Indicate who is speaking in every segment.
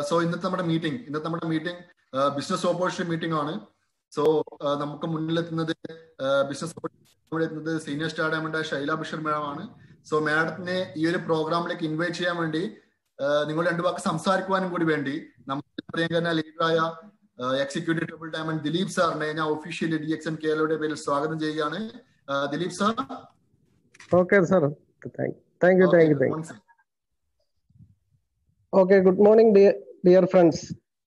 Speaker 1: So ഇന്നത്തെ നമ്മുടെ meeting ഇന്നത്തെ നമ്മുടെ മീറ്റിംഗ് ബിസിനസ് ഓപ്പർച്യൂണിറ്റി മീറ്റിംഗ് ആണ് സോ നമുക്ക് മുന്നിലെത്തുന്നത് ബിസിനസ് എത്തുന്നത് senior star diamond Shaila Basheer madam ആണ് സോ മാഡത്തിനെ ഈ ഒരു പ്രോഗ്രാമിലേക്ക് ഇൻവൈറ്റ് ചെയ്യാൻ വേണ്ടി നിങ്ങൾ രണ്ടു വാക്ക് സംസാരിക്കുവാനും കൂടി വേണ്ടി നമ്മുടെ പ്രിയങ്കരന ലീഡറായ എക്സിക്യൂട്ടീവ് ട്രിപ്പിൾ ഡയമണ്ട് ദിലീപ് സാറിനെ ഞാൻ ഒഫീഷ്യലി ഡി എക്സ് എൻ കേരളയുടെ പേരിൽ സ്വാഗതം ചെയ്യുകയാണ് Dileep sir
Speaker 2: okay sir thank you thank you thank you okay good morning dear dear friends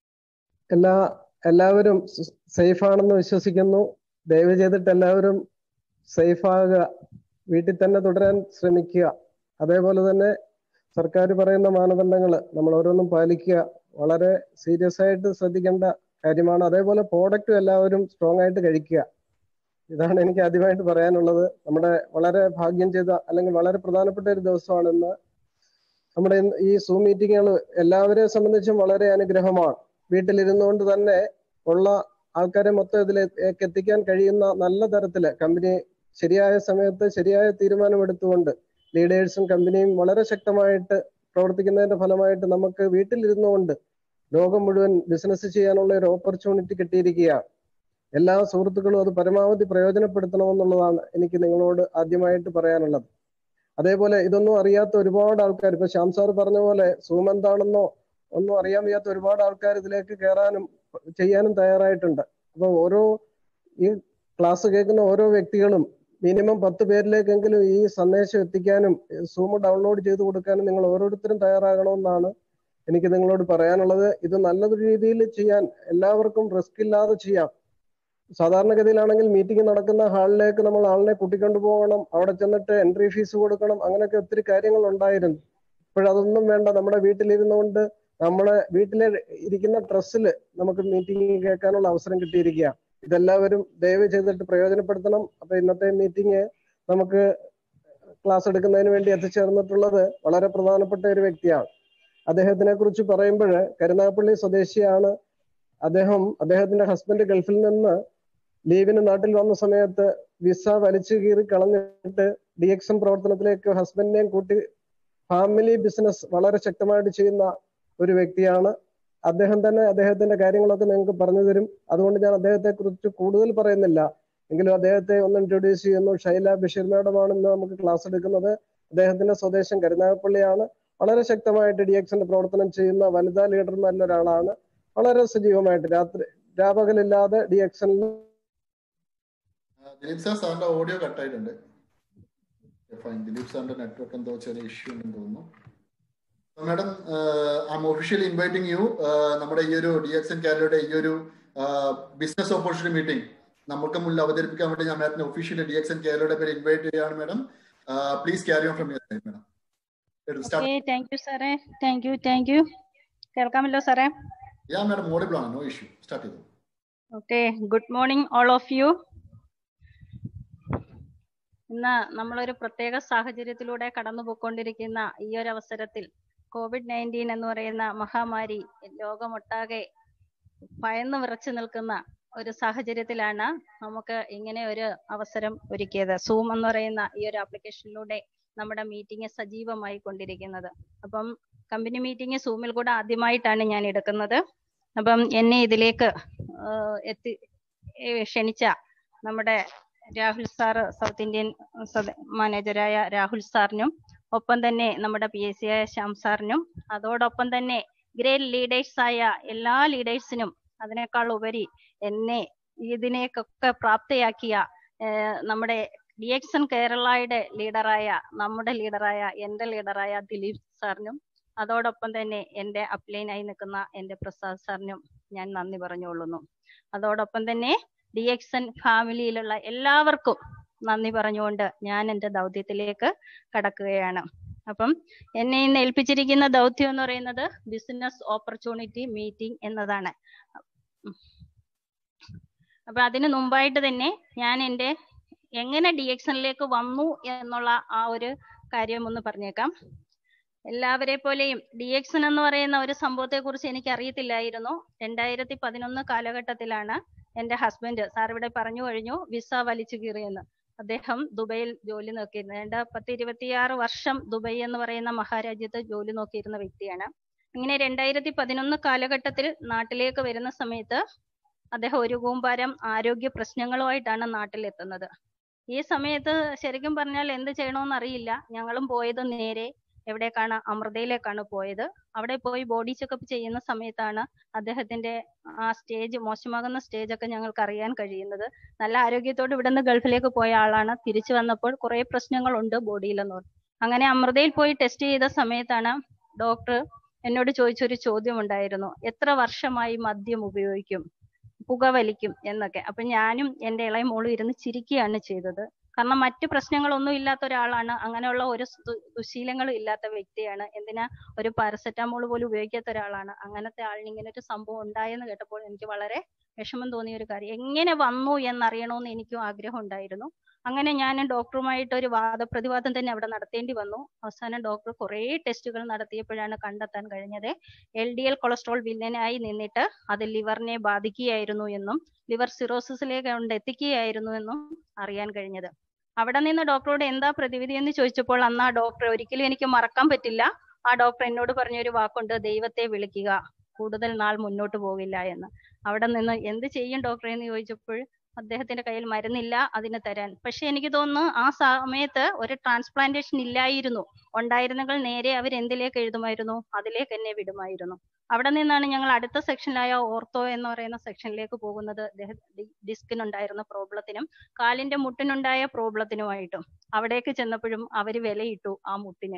Speaker 2: എല്ലാ എല്ലാവരും സേഫ് ആണെന്ന് വിശ്വസിക്കുന്നു ദയവ് ചെയ്തിട്ട് എല്ലാവരും സേഫ് ആകുക വീട്ടിൽ തന്നെ തുടരാൻ ശ്രമിക്കുക അതേപോലെ തന്നെ സർക്കാർ പറയുന്ന മാനദണ്ഡങ്ങൾ നമ്മൾ ഓരോന്നും പാലിക്കുക വളരെ സീരിയസ് ആയിട്ട് ശ്രദ്ധിക്കേണ്ട കാര്യമാണ് അതേപോലെ പ്രോഡക്റ്റും എല്ലാവരും സ്ട്രോങ് ആയിട്ട് കഴിക്കുക ഇതാണ് എനിക്ക് ആദ്യമായിട്ട് പറയാനുള്ളത് നമ്മുടെ വളരെ ഭാഗ്യം ചെയ്ത അല്ലെങ്കിൽ വളരെ പ്രധാനപ്പെട്ട ഒരു ദിവസമാണ് ഇന്ന് നമ്മുടെ ഈ സൂം മീറ്റിങ്ങുകൾ എല്ലാവരെയും സംബന്ധിച്ചും വളരെ അനുഗ്രഹമാണ് വീട്ടിലിരുന്നുകൊണ്ട് തന്നെ ഉള്ള ആൾക്കാരെ മൊത്തം ഇതിലേക്ക് എത്തിക്കാൻ കഴിയുന്ന നല്ല തരത്തില് കമ്പനി ശരിയായ സമയത്ത് ശരിയായ തീരുമാനമെടുത്തുകൊണ്ട് ലീഡേഴ്സും കമ്പനിയും വളരെ ശക്തമായിട്ട് പ്രവർത്തിക്കുന്നതിന്റെ ഫലമായിട്ട് നമുക്ക് വീട്ടിലിരുന്നുകൊണ്ട് ലോകം മുഴുവൻ ബിസിനസ് ചെയ്യാനുള്ള ഒരു ഓപ്പർച്യൂണിറ്റി കിട്ടിയിരിക്കുകയാണ് എല്ലാ സുഹൃത്തുക്കളും അത് പരമാവധി പ്രയോജനപ്പെടുത്തണമെന്നുള്ളതാണ് എനിക്ക് നിങ്ങളോട് ആദ്യമായിട്ട് പറയാനുള്ളത് അതേപോലെ ഇതൊന്നും അറിയാത്ത ഒരുപാട് ആൾക്കാർ ഇപ്പൊ ശ്യാം സാർ പറഞ്ഞ പോലെ സൂം എന്താണെന്നോ ഒന്നും അറിയാൻ വയ്യാത്ത ഒരുപാട് ആൾക്കാർ ഇതിലേക്ക് കയറാനും ചെയ്യാനും തയ്യാറായിട്ടുണ്ട് അപ്പൊ ഓരോ ഈ ക്ലാസ് കേൾക്കുന്ന ഓരോ വ്യക്തികളും മിനിമം പത്ത് പേരിലേക്കെങ്കിലും ഈ സന്ദേശം എത്തിക്കാനും സൂം ഡൗൺലോഡ് ചെയ്ത് കൊടുക്കാനും നിങ്ങൾ ഓരോരുത്തരും തയ്യാറാകണമെന്നാണ് എനിക്ക് നിങ്ങളോട് പറയാനുള്ളത് ഇത് നല്ല രീതിയിൽ ചെയ്യാൻ എല്ലാവർക്കും റിസ്ക് ഇല്ലാതെ ചെയ്യാം സാധാരണഗതിയിലാണെങ്കിൽ മീറ്റിംഗ് നടക്കുന്ന ഹാളിലേക്ക് നമ്മൾ ആളിനെ കൂട്ടിക്കൊണ്ടു പോകണം അവിടെ ചെന്നിട്ട് എൻട്രി ഫീസ് കൊടുക്കണം അങ്ങനെയൊക്കെ ഒത്തിരി കാര്യങ്ങൾ ഉണ്ടായിരുന്നു ഇപ്പോഴതൊന്നും വേണ്ട നമ്മുടെ വീട്ടിലിരുന്നുകൊണ്ട് നമ്മളെ വീട്ടിലെ ഇരിക്കുന്ന ഡ്രസ്സിൽ നമുക്ക് മീറ്റിംഗ് കേൾക്കാനുള്ള അവസരം കിട്ടിയിരിക്കുക ഇതെല്ലാവരും ദയവ് ചെയ്തിട്ട് പ്രയോജനപ്പെടുത്തണം അപ്പൊ ഇന്നത്തെ മീറ്റിംഗ് നമുക്ക് ക്ലാസ് എടുക്കുന്നതിന് വേണ്ടി എത്തിച്ചേർന്നിട്ടുള്ളത് വളരെ പ്രധാനപ്പെട്ട ഒരു വ്യക്തിയാണ് അദ്ദേഹത്തിനെ കുറിച്ച് പറയുമ്പോൾ കരുനാഗപ്പള്ളി സ്വദേശിയാണ് അദ്ദേഹം അദ്ദേഹത്തിന്റെ ഹസ്ബൻഡ് ഗൾഫിൽ നിന്ന് ലീവിന് നാട്ടിൽ വന്ന സമയത്ത് വിസ വലിച്ചു കീറി കളഞ്ഞിട്ട് ഡി എക്സ് എം പ്രവർത്തനത്തിലേക്ക് ഹസ്ബൻഡിനെയും കൂട്ടി ഫാമിലി ബിസിനസ് വളരെ ശക്തമായിട്ട് ചെയ്യുന്ന ഒരു വ്യക്തിയാണ് അദ്ദേഹം തന്നെ അദ്ദേഹത്തിന്റെ കാര്യങ്ങളൊക്കെ നിങ്ങൾക്ക് പറഞ്ഞു തരും അതുകൊണ്ട് ഞാൻ അദ്ദേഹത്തെ കുറിച്ച് കൂടുതൽ പറയുന്നില്ല എങ്കിലും അദ്ദേഹത്തെ ഒന്ന് ഇൻട്രൊഡ്യൂസ് ചെയ്യുന്നു ഷൈല ബഷീർ മാഡമാണ് ഇന്ന് നമുക്ക് ക്ലാസ് എടുക്കുന്നത് അദ്ദേഹത്തിന്റെ സ്വദേശം കരുനാഗപ്പള്ളിയാണ് വളരെ ശക്തമായിട്ട് ഡി എക്സിന്റെ പ്രവർത്തനം ചെയ്യുന്ന വനിതാ ലീഡർമാരിൽ ഒരാളാണ് വളരെ സജീവമായിട്ട് രാത്രി രാപകലില്ലാതെ ഡി എക്സനിൽ
Speaker 1: ദിലീപ് സാർ സാറിന്റെ ഓഡിയോ കട്ടായിട്ടുണ്ട് ഫൈൻ ദിലീപ് സാറിന്റെ നെറ്റ്വർക്ക് എന്തോ ചെറിയ ഇഷ്യൂ ഉണ്ടെന്ന് തോന്നുന്നു madam I'm officially inviting you നമ്മുടെ ഈ ഒരു ഡി എക്സ് എൻ കേരളയുടെ ഈ ഒരു ബിസിനസ് ഓപ്പർച്യൂണിറ്റി മീറ്റിംഗ് നമുക്ക് മുന്നിൽ അവതരിപ്പിക്കാൻ വേണ്ടി ഞാൻ മാഡത്തിന് ഒഫീഷ്യലി ഡി എക്സ് എൻ കേരളയുടെ പേര് ഇൻവൈറ്റ് ചെയ്യുകയാണ് madam please carry on from your side madam
Speaker 3: thank you സാറേ താങ്ക് യു താങ്ക് യു കേൾക്കാമല്ലോ സാറേ
Speaker 1: യാ മാഡം ഓഡിബിൾ ആണ് നോ ഇഷ്യൂ സ്റ്റാർട്ട് ചെയ്തു
Speaker 3: okay good morning all of you ഇന്ന് നമ്മളൊരു പ്രത്യേക സാഹചര്യത്തിലൂടെ കടന്നു പോയിക്കൊണ്ടിരിക്കുന്ന ഈ ഒരു അവസരത്തിൽ കോവിഡ് നയൻറ്റീൻ എന്ന് പറയുന്ന മഹാമാരി ലോകമൊട്ടാകെ ഭയന്ന് വിറച്ചു നിൽക്കുന്ന ഒരു സാഹചര്യത്തിലാണ് നമുക്ക് ഇങ്ങനെ ഒരു അവസരം ഒരുക്കിയത് സൂം എന്ന് പറയുന്ന ഈ ഒരു ആപ്ലിക്കേഷനിലൂടെ നമ്മുടെ മീറ്റിംഗ് സജീവമായി കൊണ്ടിരിക്കുന്നത് അപ്പം കമ്പനി മീറ്റിംഗ് സൂമിൽ കൂടെ ആദ്യമായിട്ടാണ് ഞാൻ എടുക്കുന്നത് അപ്പം എന്നെ ഇതിലേക്ക് എത്തി ക്ഷണിച്ച നമ്മുടെ രാഹുൽ സാർ സൗത്ത് ഇന്ത്യൻ മാനേജരായ രാഹുൽ സാറിനും ഒപ്പം തന്നെ നമ്മുടെ പി എസ് സി ആയ ശ്യാം സാറിനും അതോടൊപ്പം തന്നെ ഗ്രേറ്റ് ലീഡേഴ്സ് ആയ എല്ലാ ലീഡേഴ്സിനും അതിനേക്കാൾ ഉപരി എന്നെ ഇതിനേക്കൊക്കെ പ്രാപ്തയാക്കിയ നമ്മുടെ ഡി എക്സൺ കേരളയുടെ ലീഡറായ നമ്മുടെ ലീഡറായ എന്റെ ലീഡറായ ദിലീപ് സാറിനും അതോടൊപ്പം തന്നെ എന്റെ അപ്ലൈനായി നിൽക്കുന്ന എന്റെ പ്രസാദ് സാറിനും ഞാൻ നന്ദി പറഞ്ഞുകൊള്ളുന്നു അതോടൊപ്പം തന്നെ ഡി എക്സൺ ഫാമിലിയിലുള്ള എല്ലാവർക്കും നന്ദി പറഞ്ഞുകൊണ്ട് ഞാൻ എൻ്റെ ദൗത്യത്തിലേക്ക് കടക്കുകയാണ് അപ്പം എന്നെ ഇന്ന് ഏൽപ്പിച്ചിരിക്കുന്ന ദൗത്യം എന്ന് പറയുന്നത് ബിസിനസ് ഓപ്പർച്യൂണിറ്റി മീറ്റിംഗ് എന്നതാണ് അപ്പൊ അതിന് മുമ്പായിട്ട് തന്നെ ഞാൻ എൻ്റെ എങ്ങനെ ഡി എക്സണിലേക്ക് വന്നു എന്നുള്ള ആ ഒരു കാര്യം ഒന്ന് പറഞ്ഞേക്കാം എല്ലാവരെ പോലെയും ഡി എക്സൺ എന്ന് പറയുന്ന ഒരു സംഭവത്തെ കുറിച്ച് എനിക്ക് അറിയത്തില്ലായിരുന്നു രണ്ടായിരത്തി പതിനൊന്ന് കാലഘട്ടത്തിലാണ് എന്റെ ഹസ്ബൻഡ് സാർ ഇവിടെ പറഞ്ഞു കഴിഞ്ഞു വിസ വലിച്ചു കീറിയെന്ന് അദ്ദേഹം ദുബൈയിൽ ജോലി നോക്കിയിരുന്നു രണ്ട് പത്ത് ഇരുപത്തിയാറ് വർഷം ദുബൈ എന്ന് പറയുന്ന മഹാരാജ്യത്ത് ജോലി നോക്കിയിരുന്ന വ്യക്തിയാണ് ഇങ്ങനെ രണ്ടായിരത്തി പതിനൊന്ന് കാലഘട്ടത്തിൽ നാട്ടിലേക്ക് വരുന്ന സമയത്ത് അദ്ദേഹം ഒരു കൂമ്പാരം ആരോഗ്യ പ്രശ്നങ്ങളുമായിട്ടാണ് നാട്ടിലെത്തുന്നത് ഈ സമയത്ത് ശരിക്കും പറഞ്ഞാൽ എന്ത് ചെയ്യണമെന്ന് അറിയില്ല ഞങ്ങളും പോയത് നേരെ എവിടേക്കാണ് അമൃതയിലേക്കാണ് പോയത് അവിടെ പോയി ബോഡി ചെക്കപ്പ് ചെയ്യുന്ന സമയത്താണ് അദ്ദേഹത്തിന്റെ ആ സ്റ്റേജ് മോശമാകുന്ന സ്റ്റേജ് ഒക്കെ ഞങ്ങൾക്ക് അറിയാൻ കഴിയുന്നത് നല്ല ആരോഗ്യത്തോട് ഇവിടുന്ന് ഗൾഫിലേക്ക് പോയ ആളാണ് തിരിച്ചു വന്നപ്പോൾ കുറെ പ്രശ്നങ്ങളുണ്ട് ബോഡിയിലെന്ന് പറഞ്ഞു അങ്ങനെ അമൃതയിൽ പോയി ടെസ്റ്റ് ചെയ്ത സമയത്താണ് ഡോക്ടർ എന്നോട് ചോദിച്ചൊരു ചോദ്യം ഉണ്ടായിരുന്നു എത്ര വർഷമായി മദ്യം ഉപയോഗിക്കും പുകവലിക്കും എന്നൊക്കെ അപ്പൊ ഞാനും എന്റെ ഇളയ മോളും ഇരുന്ന് ചിരിക്കുകയാണ് ചെയ്തത് കാരണം മറ്റു പ്രശ്നങ്ങളൊന്നും ഇല്ലാത്ത ഒരാളാണ് അങ്ങനെയുള്ള ഒരു ദു- ദുശീലങ്ങളും ഇല്ലാത്ത വ്യക്തിയാണ് എന്തിനാ ഒരു പാരസെറ്റാമോൾ പോലും ഉപയോഗിക്കാത്ത ഒരാളാണ് അങ്ങനത്തെ ആളിന് ഇങ്ങനെ ഒരു സംഭവം ഉണ്ടായെന്ന് കേട്ടപ്പോൾ എനിക്ക് വളരെ വിഷമം തോന്നിയ ഒരു കാര്യം എങ്ങനെ വന്നു എന്നറിയണമെന്ന് എനിക്കും ആഗ്രഹം ഉണ്ടായിരുന്നു അങ്ങനെ ഞാൻ ഡോക്ടറുമായിട്ട് ഒരു വാദപ്രതിവാദം തന്നെ അവിടെ നടത്തേണ്ടി വന്നു അവസാനം ഡോക്ടർ കുറേ ടെസ്റ്റുകൾ നടത്തിയപ്പോഴാണ് കണ്ടെത്താൻ കഴിഞ്ഞത് എൽ ഡി എൽ കൊളസ്ട്രോൾ വില്ലനായി നിന്നിട്ട് അത് ലിവറിനെ ബാധിക്കുകയായിരുന്നു എന്നും ലിവർ സിറോസിസിലേക്ക് കൊണ്ട് എത്തിക്കുകയായിരുന്നു എന്നും അറിയാൻ കഴിഞ്ഞത് അവിടെ നിന്ന് ഡോക്ടറോട് എന്താ പ്രതിവിധി എന്ന് ചോദിച്ചപ്പോൾ അന്ന് ആ ഡോക്ടർ ഒരിക്കലും എനിക്ക് മറക്കാൻ പറ്റില്ല ആ ഡോക്ടർ എന്നോട് പറഞ്ഞൊരു വാക്കുണ്ട് ദൈവത്തെ വിളിക്കുക കൂടുതൽ നാൾ മുന്നോട്ട് പോകില്ല എന്ന് അവിടെ നിന്ന് എന്ത് ചെയ്യും ഡോക്ടറെ എന്ന് ചോദിച്ചപ്പോൾ അദ്ദേഹത്തിന്റെ കയ്യിൽ മരുന്നില്ല അതിന് തരാൻ പക്ഷെ എനിക്ക് തോന്നുന്നു ആ സമയത്ത് ഒരു ട്രാൻസ്പ്ലാന്റേഷൻ ഇല്ലായിരുന്നു ഉണ്ടായിരുന്നെങ്കിൽ നേരെ അവർ എന്തിലേക്ക് എഴുതുമായിരുന്നു അതിലേക്ക് എന്നെ വിടുമായിരുന്നു അവിടെ നിന്നാണ് ഞങ്ങൾ അടുത്ത സെക്ഷനിലായ ഓർത്തോ എന്ന് പറയുന്ന സെക്ഷനിലേക്ക് പോകുന്നത് ഡിസ്കിനുണ്ടായിരുന്ന പ്രോബ്ലത്തിനും കാലിന്റെ മുട്ടിനുണ്ടായ പ്രോബ്ലത്തിനുമായിട്ടും അവിടേക്ക് ചെന്നപ്പോഴും അവർ വിലയിട്ടു ആ മുട്ടിന്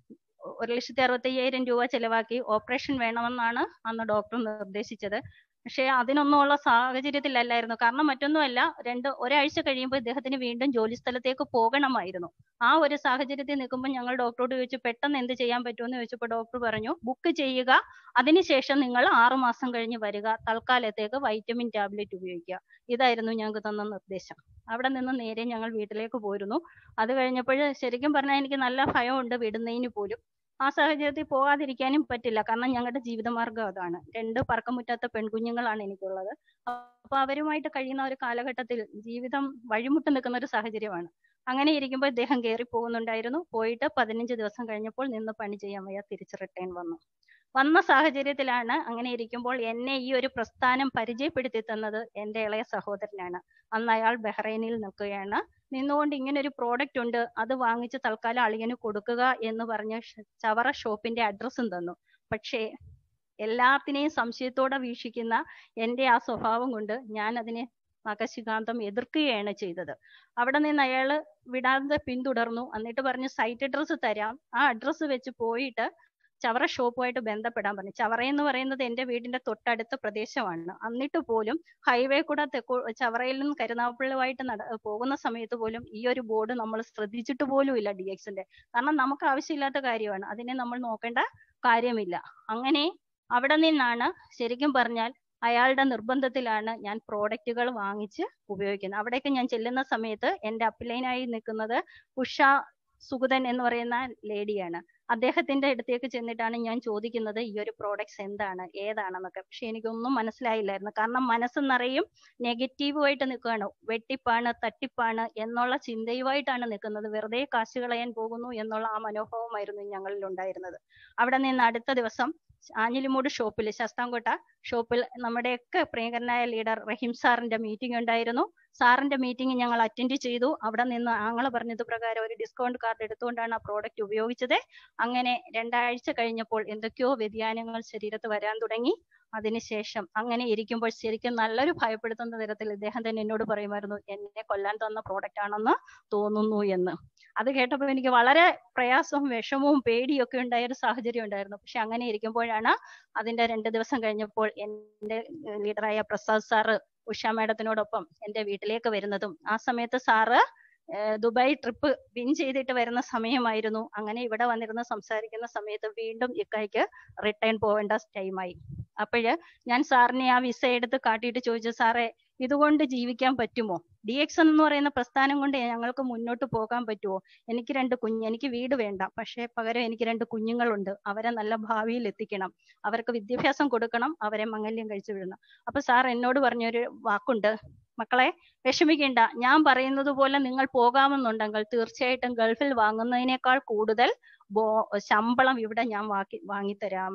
Speaker 3: ഒരു ലക്ഷത്തി അറുപത്തി അയ്യായിരം രൂപ ചെലവാക്കി ഓപ്പറേഷൻ വേണമെന്നാണ് അന്ന് ഡോക്ടർ നിർദ്ദേശിച്ചത് പക്ഷേ അതിനൊന്നുമുള്ള സാഹചര്യത്തിലല്ലായിരുന്നു കാരണം മറ്റൊന്നുമല്ല രണ്ട് ഒരാഴ്ച കഴിയുമ്പോൾ ഇദ്ദേഹത്തിന് വീണ്ടും ജോലി സ്ഥലത്തേക്ക് പോകണമായിരുന്നു ആ ഒരു സാഹചര്യത്തിൽ നിൽക്കുമ്പോൾ ഞങ്ങൾ ഡോക്ടറോട് ചോദിച്ചു പെട്ടെന്ന് എന്ത് ചെയ്യാൻ പറ്റുമെന്ന് ചോദിച്ചപ്പോൾ ഡോക്ടർ പറഞ്ഞു ബുക്ക് ചെയ്യുക അതിനുശേഷം നിങ്ങൾ ആറു മാസം കഴിഞ്ഞ് വരിക തൽക്കാലത്തേക്ക് വൈറ്റമിൻ ടാബ്ലറ്റ് ഉപയോഗിക്കുക ഇതായിരുന്നു ഞങ്ങൾക്ക് തന്ന നിർദ്ദേശം അവിടെ നിന്ന് നേരെ ഞങ്ങൾ വീട്ടിലേക്ക് പോയിരുന്നു അത് കഴിഞ്ഞപ്പോൾ ശരിക്കും പറഞ്ഞാൽ എനിക്ക് നല്ല ഭയമുണ്ട് വിടുന്നതിന് പോലും ആ സാഹചര്യത്തിൽ പോകാതിരിക്കാനും പറ്റില്ല കാരണം ഞങ്ങളുടെ ജീവിതമാർഗം അതാണ് രണ്ട് പറക്കമുറ്റാത്ത പെൺകുഞ്ഞുങ്ങളാണ് എനിക്കുള്ളത് അപ്പൊ അവരുമായിട്ട് കഴിയുന്ന ഒരു കാലഘട്ടത്തിൽ ജീവിതം വഴിമുട്ട് നിൽക്കുന്ന ഒരു സാഹചര്യമാണ് അങ്ങനെ ഇരിക്കുമ്പോൾ ഇദ്ദേഹം കയറി പോകുന്നുണ്ടായിരുന്നു പോയിട്ട് പതിനഞ്ച് ദിവസം കഴിഞ്ഞപ്പോൾ നിന്ന് പണി ചെയ്യാൻ വയ്യ തിരിച്ച് റിട്ടേൺ വന്നു വന്ന സാഹചര്യത്തിലാണ് അങ്ങനെ ഇരിക്കുമ്പോൾ എന്നെ ഈ ഒരു പ്രസ്ഥാനം പരിചയപ്പെടുത്തി തന്നത് എന്റെ ഇളയ സഹോദരനാണ് അന്ന് അയാൾ ബഹ്റൈനിൽ നിൽക്കുകയാണ് നിന്നുകൊണ്ട് ഇങ്ങനെ ഒരു പ്രോഡക്റ്റ് ഉണ്ട് അത് വാങ്ങിച്ച് തൽക്കാലം അളിയന് കൊടുക്കുക എന്ന് പറഞ്ഞ് ഷ- ചവറ ഷോപ്പിന്റെ അഡ്രസ്സും തന്നു പക്ഷേ എല്ലാത്തിനെയും സംശയത്തോടെ വീക്ഷിക്കുന്ന എന്റെ ആ സ്വഭാവം കൊണ്ട് ഞാൻ അതിനെ നഖശികാന്തം എതിർക്കുകയാണ് ചെയ്തത് അവിടെ നിന്ന് അയാള് വിടാതെ പിന്തുടർന്നു എന്നിട്ട് പറഞ്ഞു സൈറ്റ് അഡ്രസ്സ് തരാം ആ അഡ്രസ്സ് വെച്ച് പോയിട്ട് ചവറ ഷോപ്പുമായിട്ട് ബന്ധപ്പെടാൻ പറഞ്ഞു ചവറ എന്ന് പറയുന്നത് എന്റെ വീടിന്റെ തൊട്ടടുത്ത പ്രദേശമാണ് എന്നിട്ട് പോലും ഹൈവേ കൂടെ തെക്കോ ചവറയിൽ നിന്ന് കരുനാഗപ്പള്ളിയുമായിട്ട് നട പോകുന്ന സമയത്ത് പോലും ഈ ഒരു ബോർഡ് നമ്മൾ ശ്രദ്ധിച്ചിട്ട് പോലും ഇല്ല ഡി എക്സിന്റെ കാരണം നമുക്ക് ആവശ്യമില്ലാത്ത കാര്യമാണ് അതിനെ നമ്മൾ നോക്കേണ്ട കാര്യമില്ല അങ്ങനെ അവിടെ നിന്നാണ് ശരിക്കും പറഞ്ഞാൽ അയാളുടെ നിർബന്ധത്തിലാണ് ഞാൻ പ്രോഡക്റ്റുകൾ വാങ്ങിച്ച് ഉപയോഗിക്കുന്നത് അവിടേക്ക് ഞാൻ ചെല്ലുന്ന സമയത്ത് എന്റെ അപ്ലൈനായി നിൽക്കുന്നത് ഉഷ സുഗതൻ എന്ന് പറയുന്ന ലേഡിയാണ് അദ്ദേഹത്തിന്റെ അടുത്തേക്ക് ചെന്നിട്ടാണ് ഞാൻ ചോദിക്കുന്നത് ഈ ഒരു പ്രോഡക്ട്സ് എന്താണ് ഏതാണെന്നൊക്കെ പക്ഷെ എനിക്കൊന്നും മനസ്സിലായില്ലായിരുന്നു കാരണം മനസ്സ് നിറയും നെഗറ്റീവുമായിട്ട് നിൽക്കുകയാണ് വെട്ടിപ്പാണ് തട്ടിപ്പാണ് എന്നുള്ള ചിന്തയുമായിട്ടാണ് നിൽക്കുന്നത് വെറുതെ കാശ് കളയാൻ പോകുന്നു എന്നുള്ള ആ മനോഭാവമായിരുന്നു ഞങ്ങളിൽ ഉണ്ടായിരുന്നത് അവിടെ നിന്ന് അടുത്ത ദിവസം ആഞ്ഞിലിമൂട് ഷോപ്പിൽ ശാസ്താംകോട്ട ഷോപ്പിൽ നമ്മുടെയൊക്കെ പ്രിയങ്കരനായ ലീഡർ റഹീം സാറിന്റെ മീറ്റിംഗ് ഉണ്ടായിരുന്നു സാറിന്റെ മീറ്റിംഗ് ഞങ്ങൾ അറ്റൻഡ് ചെയ്തു അവിടെ നിന്ന് ആങ്ങളെ പറഞ്ഞത് പ്രകാരം ഒരു ഡിസ്കൗണ്ട് കാർഡ് എടുത്തുകൊണ്ടാണ് ആ പ്രോഡക്റ്റ് ഉപയോഗിച്ചത് അങ്ങനെ രണ്ടാഴ്ച കഴിഞ്ഞപ്പോൾ എന്തൊക്കെയോ വ്യതിയാനങ്ങൾ ശരീരത്ത് വരാൻ തുടങ്ങി അതിനുശേഷം അങ്ങനെ ഇരിക്കുമ്പോൾ ശരിക്കും നല്ലൊരു ഭയപ്പെടുത്തുന്ന തരത്തിൽ ഇദ്ദേഹം തന്നെ എന്നോട് പറയുമായിരുന്നു എന്നെ കൊല്ലാൻ തന്ന പ്രോഡക്റ്റ് ആണെന്ന് തോന്നുന്നു എന്ന് അത് കേട്ടപ്പോൾ എനിക്ക് വളരെ പ്രയാസവും വിഷമവും പേടിയൊക്കെ ഉണ്ടായ ഒരു സാഹചര്യം ഉണ്ടായിരുന്നു പക്ഷെ അങ്ങനെ ഇരിക്കുമ്പോഴാണ് അതിന്റെ രണ്ട് ദിവസം കഴിഞ്ഞപ്പോൾ എന്റെ ലീഡറായ പ്രസാദ് സാറ് ഉഷ മാഡത്തിനോടൊപ്പം എന്റെ വീട്ടിലേക്ക് വരുന്നതും ആ സമയത്ത് സാറ് ഏഹ് ദുബായ് ട്രിപ്പ് വിൻ ചെയ്തിട്ട് വരുന്ന സമയമായിരുന്നു അങ്ങനെ ഇവിടെ വന്നിരുന്ന് സംസാരിക്കുന്ന സമയത്ത് വീണ്ടും ഇക്കായ്ക്ക് റിട്ടേൺ പോവേണ്ട ടൈമായി അപ്പോഴ് ഞാൻ സാറിനെ ആ വിസ എടുത്ത് കാട്ടിയിട്ട് ചോദിച്ചു സാറേ ഇതുകൊണ്ട് ജീവിക്കാൻ പറ്റുമോ ഡി എക്സ് എന്ന് പറയുന്ന പ്രസ്ഥാനം കൊണ്ട് ഞങ്ങൾക്ക് മുന്നോട്ട് പോകാൻ പറ്റുമോ എനിക്ക് രണ്ട് കുഞ്ഞ് എനിക്ക് വീട് വേണ്ട പക്ഷേ പകരം എനിക്ക് രണ്ട് കുഞ്ഞുങ്ങളുണ്ട് അവരെ നല്ല ഭാവിയിൽ എത്തിക്കണം അവർക്ക് വിദ്യാഭ്യാസം കൊടുക്കണം അവരെ മംഗല്യം കഴിച്ചു വിടണം അപ്പൊ സാർ എന്നോട് പറഞ്ഞൊരു വാക്കുണ്ട് മക്കളെ വിഷമിക്കേണ്ട ഞാൻ പറയുന്നത് പോലെ നിങ്ങൾ പോകാമെന്നുണ്ടെങ്കിൽ തീർച്ചയായിട്ടും ഗൾഫിൽ വാങ്ങുന്നതിനേക്കാൾ കൂടുതൽ ബോ ശമ്പളം ഇവിടെ ഞാൻ വാക്കി വാങ്ങിത്തരാമെന്ന്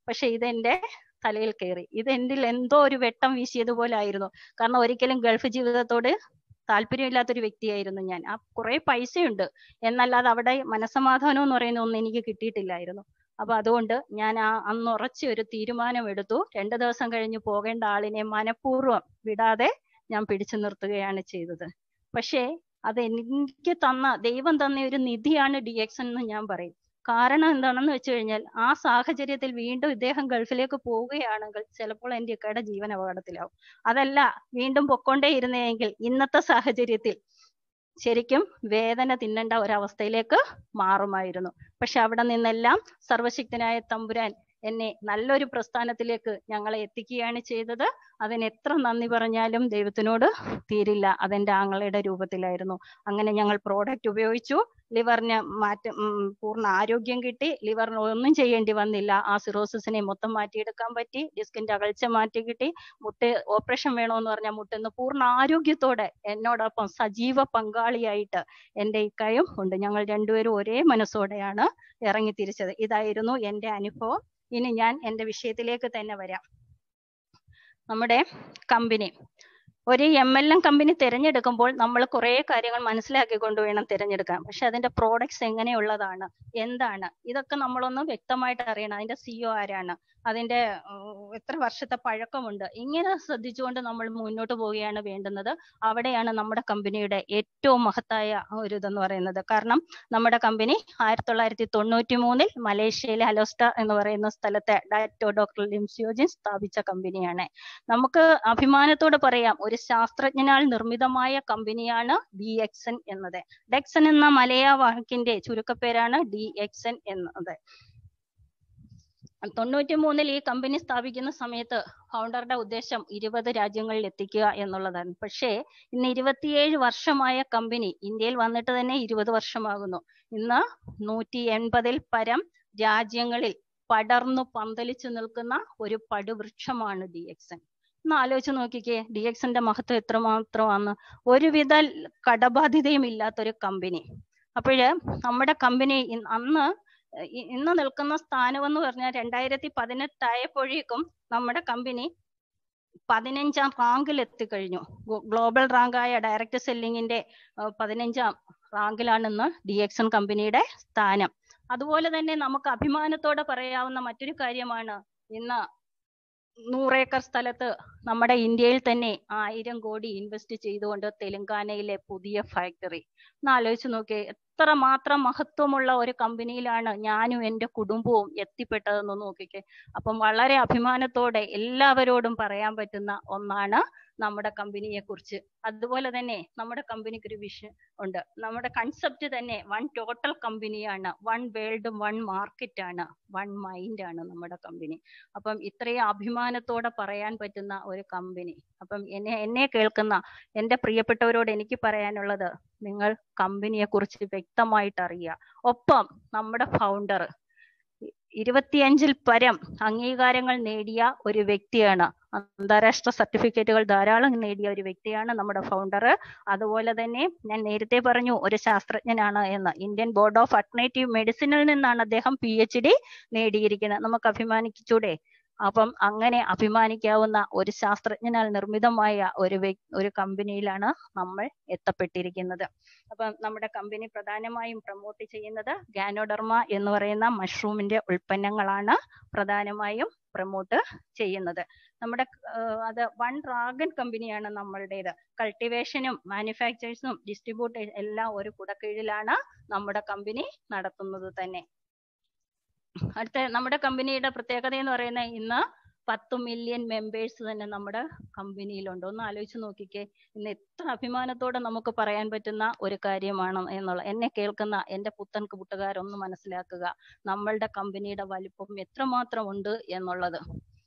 Speaker 3: പക്ഷെ ഇതെന്റെ തലയിൽ കയറി ഇത് എന്നിൽ എന്തോ ഒരു വെട്ടം വീശിയതുപോലെ ആയിരുന്നു കാരണം ഒരിക്കലും ഗൾഫ് ജീവിതത്തോട് താല്പര്യമില്ലാത്തൊരു വ്യക്തിയായിരുന്നു ഞാൻ ആ കുറെ പൈസയുണ്ട് എന്നല്ലാതെ അവിടെ മനസമാധാനം എന്ന് പറയുന്ന ഒന്നും എനിക്ക് കിട്ടിയിട്ടില്ലായിരുന്നു അപ്പൊ അതുകൊണ്ട് ഞാൻ ആ അന്ന് ഉറച്ച ഒരു തീരുമാനം എടുത്തു രണ്ടു ദിവസം കഴിഞ്ഞ് പോകേണ്ട ആളിനെ മനഃപൂർവ്വം വിടാതെ ഞാൻ പിടിച്ചു നിർത്തുകയാണ് ചെയ്തത് പക്ഷേ അത് എനിക്ക് തന്ന ദൈവം തന്ന ഒരു നിധിയാണ് ഡി എക്സ് എന്ന് ഞാൻ പറയും കാരണം എന്താണെന്ന് വെച്ച് കഴിഞ്ഞാൽ ആ സാഹചര്യത്തിൽ വീണ്ടും ഇദ്ദേഹം ഗൾഫിലേക്ക് പോവുകയാണെങ്കിൽ ചിലപ്പോൾ എൻ്റെ ഇക്കയുടെ ജീവൻ അപകടത്തിലാവും അതല്ല വീണ്ടും പൊക്കൊണ്ടേ ഇരുന്നെങ്കിൽ ഇന്നത്തെ സാഹചര്യത്തിൽ ശരിക്കും വേദന തിന്നേണ്ട ഒരവസ്ഥയിലേക്ക് മാറുമായിരുന്നു പക്ഷെ അവിടെ നിന്നെല്ലാം സർവശക്തനായ തമ്പുരാൻ എന്നെ നല്ലൊരു പ്രസ്ഥാനത്തിലേക്ക് ഞങ്ങളെ എത്തിക്കുകയാണ് ചെയ്തത് അതിന് എത്ര നന്ദി പറഞ്ഞാലും ദൈവത്തിനോട് തീരില്ല അതെന്റെ ആങ്ങളയുടെ രൂപത്തിലായിരുന്നു അങ്ങനെ ഞങ്ങൾ പ്രോഡക്റ്റ് ഉപയോഗിച്ചു ലിവറിന് മാറ്റം പൂർണ്ണ ആരോഗ്യം കിട്ടി ലിവറിന് ഒന്നും ചെയ്യേണ്ടി വന്നില്ല ആ സിറോസിസിനെ മൊത്തം മാറ്റിയെടുക്കാൻ പറ്റി ഡിസ്കിന്റെ അകൽച്ച മാറ്റി കിട്ടി മുട്ട് ഓപ്പറേഷൻ വേണമെന്ന് പറഞ്ഞാൽ മുട്ടെന്ന് പൂർണ്ണ ആരോഗ്യത്തോടെ എന്നോടൊപ്പം സജീവ പങ്കാളിയായിട്ട് എൻ്റെ ഇക്കായും ഉണ്ട് ഞങ്ങൾ രണ്ടുപേരും ഒരേ മനസ്സോടെയാണ് ഇറങ്ങി തിരിച്ചത് ഇതായിരുന്നു എൻ്റെ അനുഭവം ഇനി ഞാൻ എൻ്റെ വിഷയത്തിലേക്ക് തന്നെ വരാം നമ്മുടെ കമ്പനി ഒരു എം എൽ എം കമ്പനി തിരഞ്ഞെടുക്കുമ്പോൾ നമ്മൾ കുറെ കാര്യങ്ങൾ മനസ്സിലാക്കിക്കൊണ്ട് വേണം തിരഞ്ഞെടുക്കാൻ പക്ഷെ അതിന്റെ പ്രോഡക്ട്സ് എങ്ങനെയുള്ളതാണ് എന്താണ് ഇതൊക്കെ നമ്മളൊന്ന് വ്യക്തമായിട്ട് അറിയണം അതിന്റെ സിഒ ആരാണ് അതിന്റെ എത്ര വർഷത്തെ പഴക്കമുണ്ട് ഇങ്ങനെ ശ്രദ്ധിച്ചുകൊണ്ട് നമ്മൾ മുന്നോട്ട് പോവുകയാണ് വേണ്ടുന്നത് അവിടെയാണ് നമ്മുടെ കമ്പനിയുടെ ഏറ്റവും മഹത്തായ ഒരു ഇതെന്ന് പറയുന്നത് കാരണം നമ്മുടെ കമ്പനി ആയിരത്തി തൊള്ളായിരത്തി തൊണ്ണൂറ്റി മൂന്നിൽ മലേഷ്യയിലെ അലോസ്റ്റ എന്ന് പറയുന്ന സ്ഥലത്തെ ഡയറ്റോ ഡോക്ടർ ലിംസിയോജിൻ സ്ഥാപിച്ച കമ്പനിയാണ് നമുക്ക് അഭിമാനത്തോടെ പറയാം ഒരു ശാസ്ത്രജ്ഞനാൽ നിർമ്മിതമായ കമ്പനിയാണ് ഡി എക്സൻ എന്നത് ഡെക്സൻ എന്ന മലയാ വാക്കിന്റെ ചുരുക്കപ്പേരാണ് ഡി എക്സൻ എന്നത് തൊണ്ണൂറ്റി മൂന്നിൽ ഈ കമ്പനി സ്ഥാപിക്കുന്ന സമയത്ത് ഫൗണ്ടറുടെ ഉദ്ദേശം ഇരുപത് രാജ്യങ്ങളിൽ എത്തിക്കുക എന്നുള്ളതാണ് പക്ഷേ ഇന്ന് ഇരുപത്തിയേഴ് വർഷമായ കമ്പനി ഇന്ത്യയിൽ വന്നിട്ട് തന്നെ ഇരുപത് വർഷമാകുന്നു ഇന്ന് നൂറ്റി എൺപതിൽ പരം രാജ്യങ്ങളിൽ പടർന്നു പന്തലിച്ചു നിൽക്കുന്ന ഒരു പടുവൃക്ഷമാണ് ഡി എക്സൻ ഒന്ന് ആലോചിച്ച് നോക്കിക്കേ ഡി എക്സിന്റെ മഹത്വം എത്രമാത്രമാണ് ഒരുവിധ കടബാധ്യതയും ഇല്ലാത്തൊരു കമ്പനി അപ്പോഴ് നമ്മുടെ കമ്പനി അന്ന് ഇന്ന് നിൽക്കുന്ന സ്ഥാനം എന്ന് പറഞ്ഞാൽ രണ്ടായിരത്തി പതിനെട്ടായപ്പോഴേക്കും നമ്മുടെ കമ്പനി പതിനഞ്ചാം റാങ്കിൽ എത്തിക്കഴിഞ്ഞു ഗ്ലോബൽ റാങ്കായ ഡയറക്റ്റ് സെല്ലിങ്ങിന്റെ പതിനഞ്ചാം റാങ്കിലാണ് ഇന്ന് ഡി എക്സൺ കമ്പനിയുടെ സ്ഥാനം അതുപോലെ തന്നെ നമുക്ക് അഭിമാനത്തോടെ പറയാവുന്ന മറ്റൊരു കാര്യമാണ് ഇന്ന് നൂറേക്കർ സ്ഥലത്ത് നമ്മുടെ ഇന്ത്യയിൽ തന്നെ ആയിരം കോടി ഇൻവെസ്റ്റ് ചെയ്തുകൊണ്ട് തെലങ്കാനയിലെ പുതിയ ഫാക്ടറി ഒന്ന് ആലോചിച്ച് നോക്കിയേ എത്ര മാത്രം മഹത്വമുള്ള ഒരു കമ്പനിയിലാണ് ഞാനും എൻ്റെ കുടുംബവും എത്തിപ്പെട്ടതെന്ന് നോക്കിക്കേ അപ്പം വളരെ അഭിമാനത്തോടെ എല്ലാവരോടും പറയാൻ പറ്റുന്ന ഒന്നാണ് നമ്മുടെ കമ്പനിയെ കുറിച്ച് അതുപോലെ തന്നെ നമ്മുടെ കമ്പനിക്ക് ഒരു വിഷൻ ഉണ്ട് നമ്മുടെ കൺസെപ്റ്റ് തന്നെ വൺ ടോട്ടൽ കമ്പനിയാണ് വൺ വേൾഡ് വൺ മാർക്കറ്റ് ആണ് വൺ മൈൻഡ് ആണ് നമ്മുടെ കമ്പനി അപ്പം ഇത്രയും അഭിമാനത്തോടെ പറയാൻ പറ്റുന്ന ഒരു കമ്പനി അപ്പം എന്നെ എന്നെ കേൾക്കുന്ന എൻ്റെ പ്രിയപ്പെട്ടവരോട് എനിക്ക് പറയാനുള്ളത് നിങ്ങൾ കമ്പനിയെ കുറിച്ച് വ്യക്തമായിട്ട് അറിയുക ഒപ്പം നമ്മുടെ ഫൗണ്ടർ ഇരുപത്തിയഞ്ചിൽ പരം അംഗീകാരങ്ങൾ നേടിയ ഒരു വ്യക്തിയാണ് അന്താരാഷ്ട്ര സർട്ടിഫിക്കറ്റുകൾ ധാരാളം നേടിയ ഒരു വ്യക്തിയാണ് നമ്മുടെ ഫൗണ്ടർ അതുപോലെ തന്നെ ഞാൻ നേരത്തെ പറഞ്ഞു ഒരു ശാസ്ത്രജ്ഞനാണ് എന്ന് ഇന്ത്യൻ ബോർഡ് ഓഫ് അൾട്ടർനേറ്റീവ് മെഡിസിനിൽ നിന്നാണ് അദ്ദേഹം പി എച്ച് ഡി നേടിയിരിക്കുന്നത് നമുക്ക് അഭിമാനിച്ചൂടെ അപ്പം അങ്ങനെ അഭിമാനിക്കാവുന്ന ഒരു ശാസ്ത്രജ്ഞനാൽ നിർമ്മിതമായ ഒരു ഒരു കമ്പനിയിലാണ് നമ്മൾ എത്തപ്പെട്ടിരിക്കുന്നത് അപ്പം നമ്മുടെ കമ്പനി പ്രധാനമായും പ്രൊമോട്ട് ചെയ്യുന്നത് ഗാനോഡർമ എന്ന് പറയുന്ന മഷ്റൂമിന്റെ ഉൽപ്പന്നങ്ങളാണ് പ്രധാനമായും പ്രൊമോട്ട് ചെയ്യുന്നത് നമ്മുടെ അത് വൺ ഡ്രാഗൺ കമ്പനിയാണ് നമ്മളുടേത് കൾട്ടിവേഷനും മാനുഫാക്ചേഴ്സും ഡിസ്ട്രിബ്യൂട്ടേഴ്സ് എല്ലാം ഒരു കുടക്കീഴിലാണ് നമ്മുടെ കമ്പനി നടത്തുന്നത് തന്നെ അടുത്ത നമ്മുടെ കമ്പനിയുടെ പ്രത്യേകത എന്ന് പറയുന്നത് ഇന്ന് പത്ത് മില്യൺ മെമ്പേഴ്സ് തന്നെ നമ്മുടെ കമ്പനിയിലുണ്ട് ഒന്ന് ആലോചിച്ച് നോക്കിക്കേ ഇന്ന് എത്ര അഭിമാനത്തോടെ നമുക്ക് പറയാൻ പറ്റുന്ന ഒരു കാര്യമാണ് എന്നുള്ള എന്നെ കേൾക്കുന്ന എൻ്റെ പുത്തൻ കൂട്ടുകാരൊന്ന് മനസ്സിലാക്കുക നമ്മളുടെ കമ്പനിയുടെ വലിപ്പം എത്രമാത്രം ഉണ്ട് എന്നുള്ളത്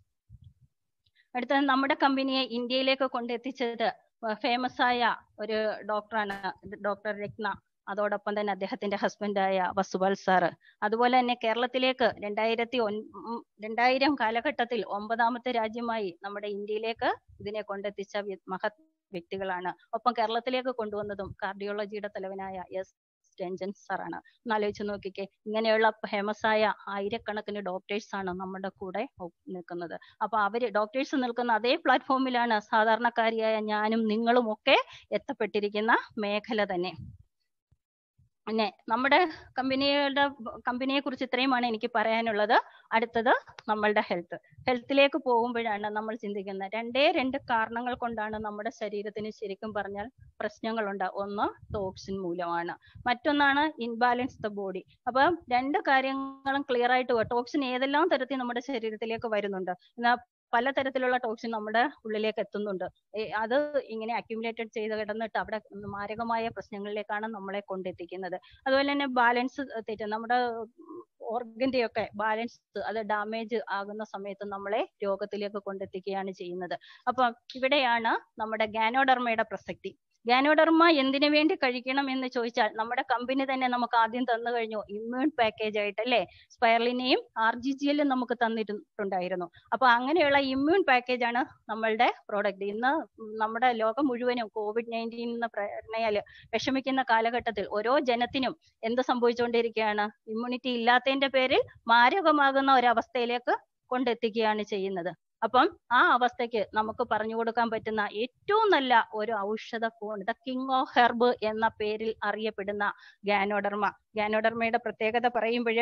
Speaker 3: അടുത്ത നമ്മുടെ കമ്പനിയെ ഇന്ത്യയിലേക്ക് കൊണ്ടെത്തിച്ചത് ഫേമസ് ആയ ഒരു ഡോക്ടറാണ് ഡോക്ടർ രത്ന അതോടൊപ്പം തന്നെ അദ്ദേഹത്തിന്റെ ഹസ്ബൻഡായ വസുബാൽ സാറ് അതുപോലെ തന്നെ കേരളത്തിലേക്ക് രണ്ടായിരത്തി ഒൻ രണ്ടായിരം കാലഘട്ടത്തിൽ ഒമ്പതാമത്തെ രാജ്യമായി നമ്മുടെ ഇന്ത്യയിലേക്ക് ഇതിനെ കൊണ്ടെത്തിച്ച മഹത് വ്യക്തികളാണ് ഒപ്പം കേരളത്തിലേക്ക് കൊണ്ടുവന്നതും കാർഡിയോളജിയുടെ തലവനായ എസ് രഞ്ജൻ സാറാണ് ഒന്ന് ആലോചിച്ച് നോക്കിക്കേ ഇങ്ങനെയുള്ള ഫേമസ് ആയ ആയിരക്കണക്കിന് ഡോക്ടേഴ്സ് ആണ് നമ്മുടെ കൂടെ ഒ- നിൽക്കുന്നത് അപ്പൊ അവര് ഡോക്ടേഴ്സ് നിൽക്കുന്ന അതേ പ്ലാറ്റ്ഫോമിലാണ് സാധാരണക്കാരിയായ ഞാനും നിങ്ങളും ഒക്കെ എത്തപ്പെട്ടിരിക്കുന്ന മേഖല തന്നെ പിന്നെ നമ്മുടെ കമ്പനിയുടെ കമ്പനിയെ കുറിച്ച് ഇത്രയുമാണ് എനിക്ക് പറയാനുള്ളത് അടുത്തത് നമ്മളുടെ ഹെൽത്ത് ഹെൽത്തിലേക്ക് പോകുമ്പോഴാണ് നമ്മൾ ചിന്തിക്കുന്നത് രണ്ടേ രണ്ട് കാരണങ്ങൾ കൊണ്ടാണ് നമ്മുടെ ശരീരത്തിന് ശരിക്കും പറഞ്ഞാൽ പ്രശ്നങ്ങളുണ്ട് ഒന്ന് ടോക്സിൻ മൂലമാണ് മറ്റൊന്നാണ് ഇൻബാലൻസ് ദ ബോഡി അപ്പൊ രണ്ട് കാര്യങ്ങളും ക്ലിയർ ആയിട്ട് ടോക്സിൻ ഏതെല്ലാം തരത്തിൽ നമ്മുടെ ശരീരത്തിലേക്ക് വരുന്നുണ്ട് എന്നാ പലതരത്തിലുള്ള ടോക്സിൻ നമ്മുടെ ഉള്ളിലേക്ക് എത്തുന്നുണ്ട് ഏ, അത് ഇങ്ങനെ അക്യുമുലേറ്റഡ് ചെയ്ത് കിടന്നിട്ട് അവിടെ മാരകമായ പ്രശ്നങ്ങളിലേക്കാണ് നമ്മളെ കൊണ്ടെത്തിക്കുന്നത് അതുപോലെ തന്നെ ബാലൻസ് തെറ്റും നമ്മുടെ ഓർഗന്റെ ഒക്കെ ബാലൻസ് അത് ഡാമേജ് ആകുന്ന സമയത്ത് നമ്മളെ രോഗത്തിലേക്ക് കൊണ്ടെത്തിക്കുകയാണ് ചെയ്യുന്നത് അപ്പം ഇവിടെയാണ് നമ്മുടെ ഗാനോഡർമയുടെ പ്രസക്തി ഗാനോഡർമ എന്തിനു വേണ്ടി കഴിക്കണം എന്ന് ചോദിച്ചാൽ നമ്മുടെ കമ്പനി തന്നെ നമുക്ക് ആദ്യം തന്നു കഴിഞ്ഞു ഇമ്മ്യൂൺ പാക്കേജ് ആയിട്ട് അല്ലേ സ്പൈറലിനെയും ആർ ജി ജി എല്ലും നമുക്ക് തന്നിട്ടുണ്ടായിരുന്നു അപ്പൊ അങ്ങനെയുള്ള ഇമ്മ്യൂൺ പാക്കേജ് ആണ് നമ്മളുടെ പ്രോഡക്റ്റ് ഇന്ന് നമ്മുടെ ലോകം മുഴുവനും കോവിഡ് നയൻറ്റീൻ എന്ന പ്രേരണയാല് വിഷമിക്കുന്ന കാലഘട്ടത്തിൽ ഓരോ ജനത്തിനും എന്ത് സംഭവിച്ചുകൊണ്ടിരിക്കുകയാണ് ഇമ്മ്യൂണിറ്റി ഇല്ലാത്തതിന്റെ പേരിൽ മാരകമാകുന്ന ഒരവസ്ഥയിലേക്ക് കൊണ്ടെത്തിക്കുകയാണ് ചെയ്യുന്നത് അപ്പം ആ അവസ്ഥയ്ക്ക് നമുക്ക് പറഞ്ഞു കൊടുക്കാൻ പറ്റുന്ന ഏറ്റവും നല്ല ഒരു ഔഷധ കൂൺ ദ കിങ് ഓഫ് ഹെർബ് എന്ന പേരിൽ അറിയപ്പെടുന്ന ഗാനോഡർമ ഗാനോഡർമയുടെ പ്രത്യേകത പറയുമ്പോൾ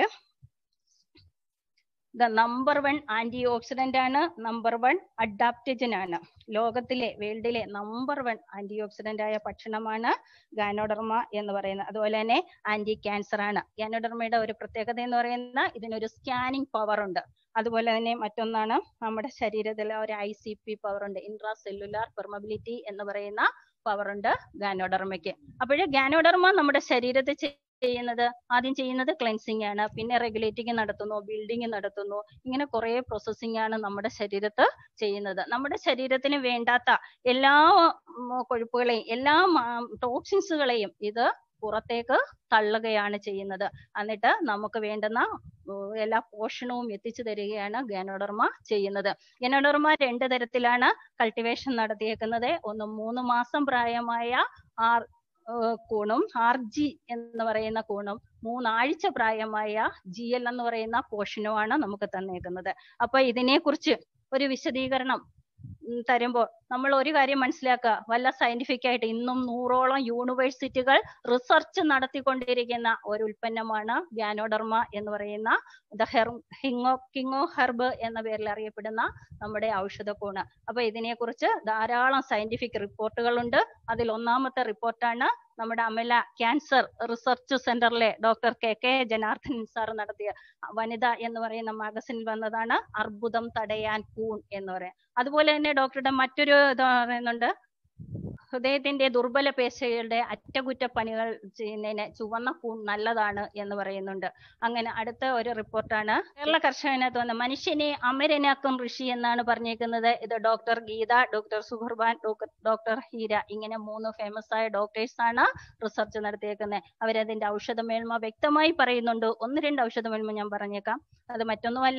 Speaker 3: the number one antioxidant ആണ് നമ്പർ വൺ അഡാപ്റ്റജൻ ആണ് ലോകത്തിലെ വേൾഡിലെ നമ്പർ വൺ ആന്റി ഓക്സിഡന്റ് ആയ ഭക്ഷണമാണ് ഗാനോഡർമ എന്ന് പറയുന്നത് അതുപോലെ തന്നെ ആന്റി ക്യാൻസർ ആണ് ഗാനോഡർമയുടെ ഒരു പ്രത്യേകത എന്ന് പറയുന്ന ഇതിനൊരു സ്കാനിങ് പവർ ഉണ്ട് അതുപോലെ തന്നെ മറ്റൊന്നാണ് നമ്മുടെ ശരീരത്തിലെ ഒരു ഐ സി പി പവർ ഉണ്ട് ഇൻട്രാ സെല്ലുലാർ പെർമബിലിറ്റി എന്ന് പറയുന്ന പവർ ഉണ്ട് ഗാനോഡർമയ്ക്ക് അപ്പോഴ് ഗാനോഡർമ നമ്മുടെ ശരീരത്തിൽ ചെ- ചെയ്യുന്നത് ആദ്യം ചെയ്യുന്നത് ക്ലെൻസിങ് ആണ് പിന്നെ റെഗുലേറ്റിംഗ് നടത്തുന്നു ബിൽഡിംഗ് നടത്തുന്നു ഇങ്ങനെ കുറെ പ്രോസസ്സിംഗ് ആണ് നമ്മുടെ ശരീരത്ത് ചെയ്യുന്നത് നമ്മുടെ ശരീരത്തിന് വേണ്ടാത്ത എല്ലാ ഉം, കൊഴുപ്പുകളെയും എല്ലാ ടോക്സിൻസുകളെയും ഇത് പുറത്തേക്ക് തള്ളുകയാണ് ചെയ്യുന്നത് എന്നിട്ട് നമുക്ക് വേണ്ടുന്ന ഉം, എല്ലാ പോഷണവും എത്തിച്ചു തരികയാണ് ഗാനോഡർമ ചെയ്യുന്നത് ഗാനോഡർമ രണ്ട് തരത്തിലാണ് കൾട്ടിവേഷൻ നടത്തിയേക്കുന്നത് ഒന്ന് മൂന്ന് മാസം പ്രായമായ ആർ ഏർ കൂണും ആർ ജി എന്ന് പറയുന്ന കൂണും മൂന്നാഴ്ച പ്രായമായ ജി എൽ എന്ന് പറയുന്ന പോഷനുമാണ് നമുക്ക് തന്നേക്കുന്നത് അപ്പൊ ഇതിനെ കുറിച്ച് ഒരു വിശദീകരണം ഉം തരുമ്പോൾ നമ്മൾ ഒരു കാര്യം മനസ്സിലാക്കുക വല്ല സയന്റിഫിക് ആയിട്ട് ഇന്നും നൂറോളം യൂണിവേഴ്സിറ്റികൾ റിസർച്ച് നടത്തിക്കൊണ്ടിരിക്കുന്ന ഒരു ഉൽപ്പന്നമാണ് ഗാനോഡർമ എന്ന് പറയുന്ന ദ ഹെർ ഹിങ്ങോ കിങ്ങോ ഹെർബ് എന്ന പേരിൽ അറിയപ്പെടുന്ന നമ്മുടെ ഔഷധക്കൂണ് അപ്പൊ ഇതിനെക്കുറിച്ച് ധാരാളം സയന്റിഫിക് റിപ്പോർട്ടുകളുണ്ട് അതിൽ ഒന്നാമത്തെ റിപ്പോർട്ടാണ് നമ്മുടെ അമല ക്യാൻസർ റിസർച്ച് സെന്ററിലെ doctor K K Janardhan sir നടത്തിയ വനിത എന്ന് പറയുന്ന മാഗസിനിൽ വന്നതാണ് അർബുദം തടയാൻ കൂൺ എന്ന് പറയാം അതുപോലെ തന്നെ ഡോക്ടറുടെ മറ്റൊരു ഇത് പറയുന്നുണ്ട് ഹൃദയത്തിന്റെ ദുർബല പേശികളുടെ അറ്റകുറ്റപ്പണികൾ ചെയ്യുന്നതിന് ചുവന്ന കൂൺ നല്ലതാണ് എന്ന് പറയുന്നുണ്ട് അങ്ങനെ അടുത്ത ഒരു റിപ്പോർട്ടാണ് കേരള കർഷകനകത്ത് വന്ന മനുഷ്യനെ അമരനാക്കും ഋഷി എന്നാണ് പറഞ്ഞേക്കുന്നത് ഇത് doctor Geetha doctor Suharban doctor Heera ഇങ്ങനെ മൂന്ന് ഫേമസ് ആയ ഡോക്ടേഴ്സ് ആണ് റിസർച്ച് നടത്തിയേക്കുന്നത് അവരതിന്റെ ഔഷധമേന്മ വ്യക്തമായി പറയുന്നുണ്ട് ഒന്ന് രണ്ട് ഔഷധമേന്മ ഞാൻ പറഞ്ഞേക്കാം അത് മറ്റൊന്നുമല്ല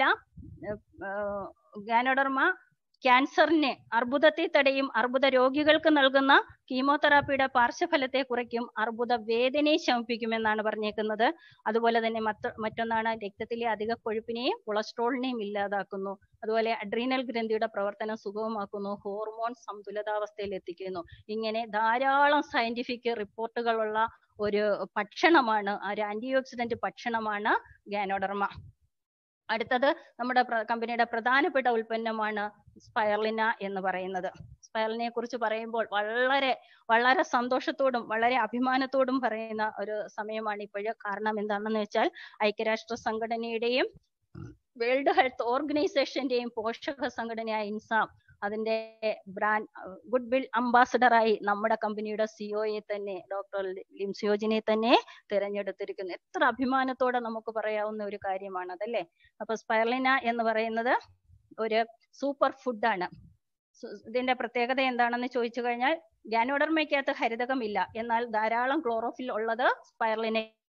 Speaker 3: ഗാനോഡർമ ക്യാൻസറിനെ അർബുദത്തെ തടയും അർബുദ രോഗികൾക്ക് നൽകുന്ന കീമോതെറാപ്പിയുടെ പാർശ്വഫലത്തെ കുറയ്ക്കും അർബുദ വേദനയെ ശമിപ്പിക്കുമെന്നാണ് പറഞ്ഞേക്കുന്നത് അതുപോലെ തന്നെ മറ്റ് മറ്റൊന്നാണ് രക്തത്തിലെ അധിക കൊഴുപ്പിനെയും കൊളസ്ട്രോളിനെയും ഇല്ലാതാക്കുന്നു അതുപോലെ അഡ്രീനൽ ഗ്രന്ഥിയുടെ പ്രവർത്തനം സുഗമമാക്കുന്നു ഹോർമോൺ സന്തുലിതാവസ്ഥയിൽ എത്തിക്കുന്നു ഇങ്ങനെ ധാരാളം സയന്റിഫിക് റിപ്പോർട്ടുകളുള്ള ഒരു ഭക്ഷണമാണ് ഒരു ആന്റി ഓക്സിഡന്റ് ഭക്ഷണമാണ് ഗാനോഡർമ അടുത്തത് നമ്മുടെ കമ്പനിയുടെ പ്രധാനപ്പെട്ട ഉൽപ്പന്നമാണ് സ്പൈർലിന എന്ന് പറയുന്നത് സ്പൈറലിനെ കുറിച്ച് പറയുമ്പോൾ വളരെ വളരെ സന്തോഷത്തോടും വളരെ അഭിമാനത്തോടും പറയുന്ന ഒരു സമയമാണ് ഇപ്പോഴ് കാരണം എന്താണെന്ന് വെച്ചാൽ ഐക്യരാഷ്ട്ര സംഘടനയുടെയും വേൾഡ് ഹെൽത്ത് ഓർഗനൈസേഷന്റെയും പോഷക സംഘടനയായ ഇൻസാം അതിന്റെ ബ്രാൻഡ് ഗുഡ് വിൽ അംബാസഡറായി നമ്മുടെ കമ്പനിയുടെ സിഒയെ തന്നെ ഡോക്ടർ ലിംസിയോജിനെ തന്നെ തിരഞ്ഞെടുത്തിരിക്കുന്നു എത്ര അഭിമാനത്തോടെ നമുക്ക് പറയാവുന്ന ഒരു കാര്യമാണ് അതല്ലേ അപ്പൊ സ്പൈർലിന എന്ന് പറയുന്നത് ഒരു സൂപ്പർ ഫുഡാണ് ഇതിന്റെ പ്രത്യേകത എന്താണെന്ന് ചോദിച്ചു കഴിഞ്ഞാൽ ഗാനോഡർമയ്ക്കകത്ത് ഹരിതകമില്ല എന്നാൽ ധാരാളം ക്ലോറോഫിൽ ഉള്ളത് സ്പൈർലിന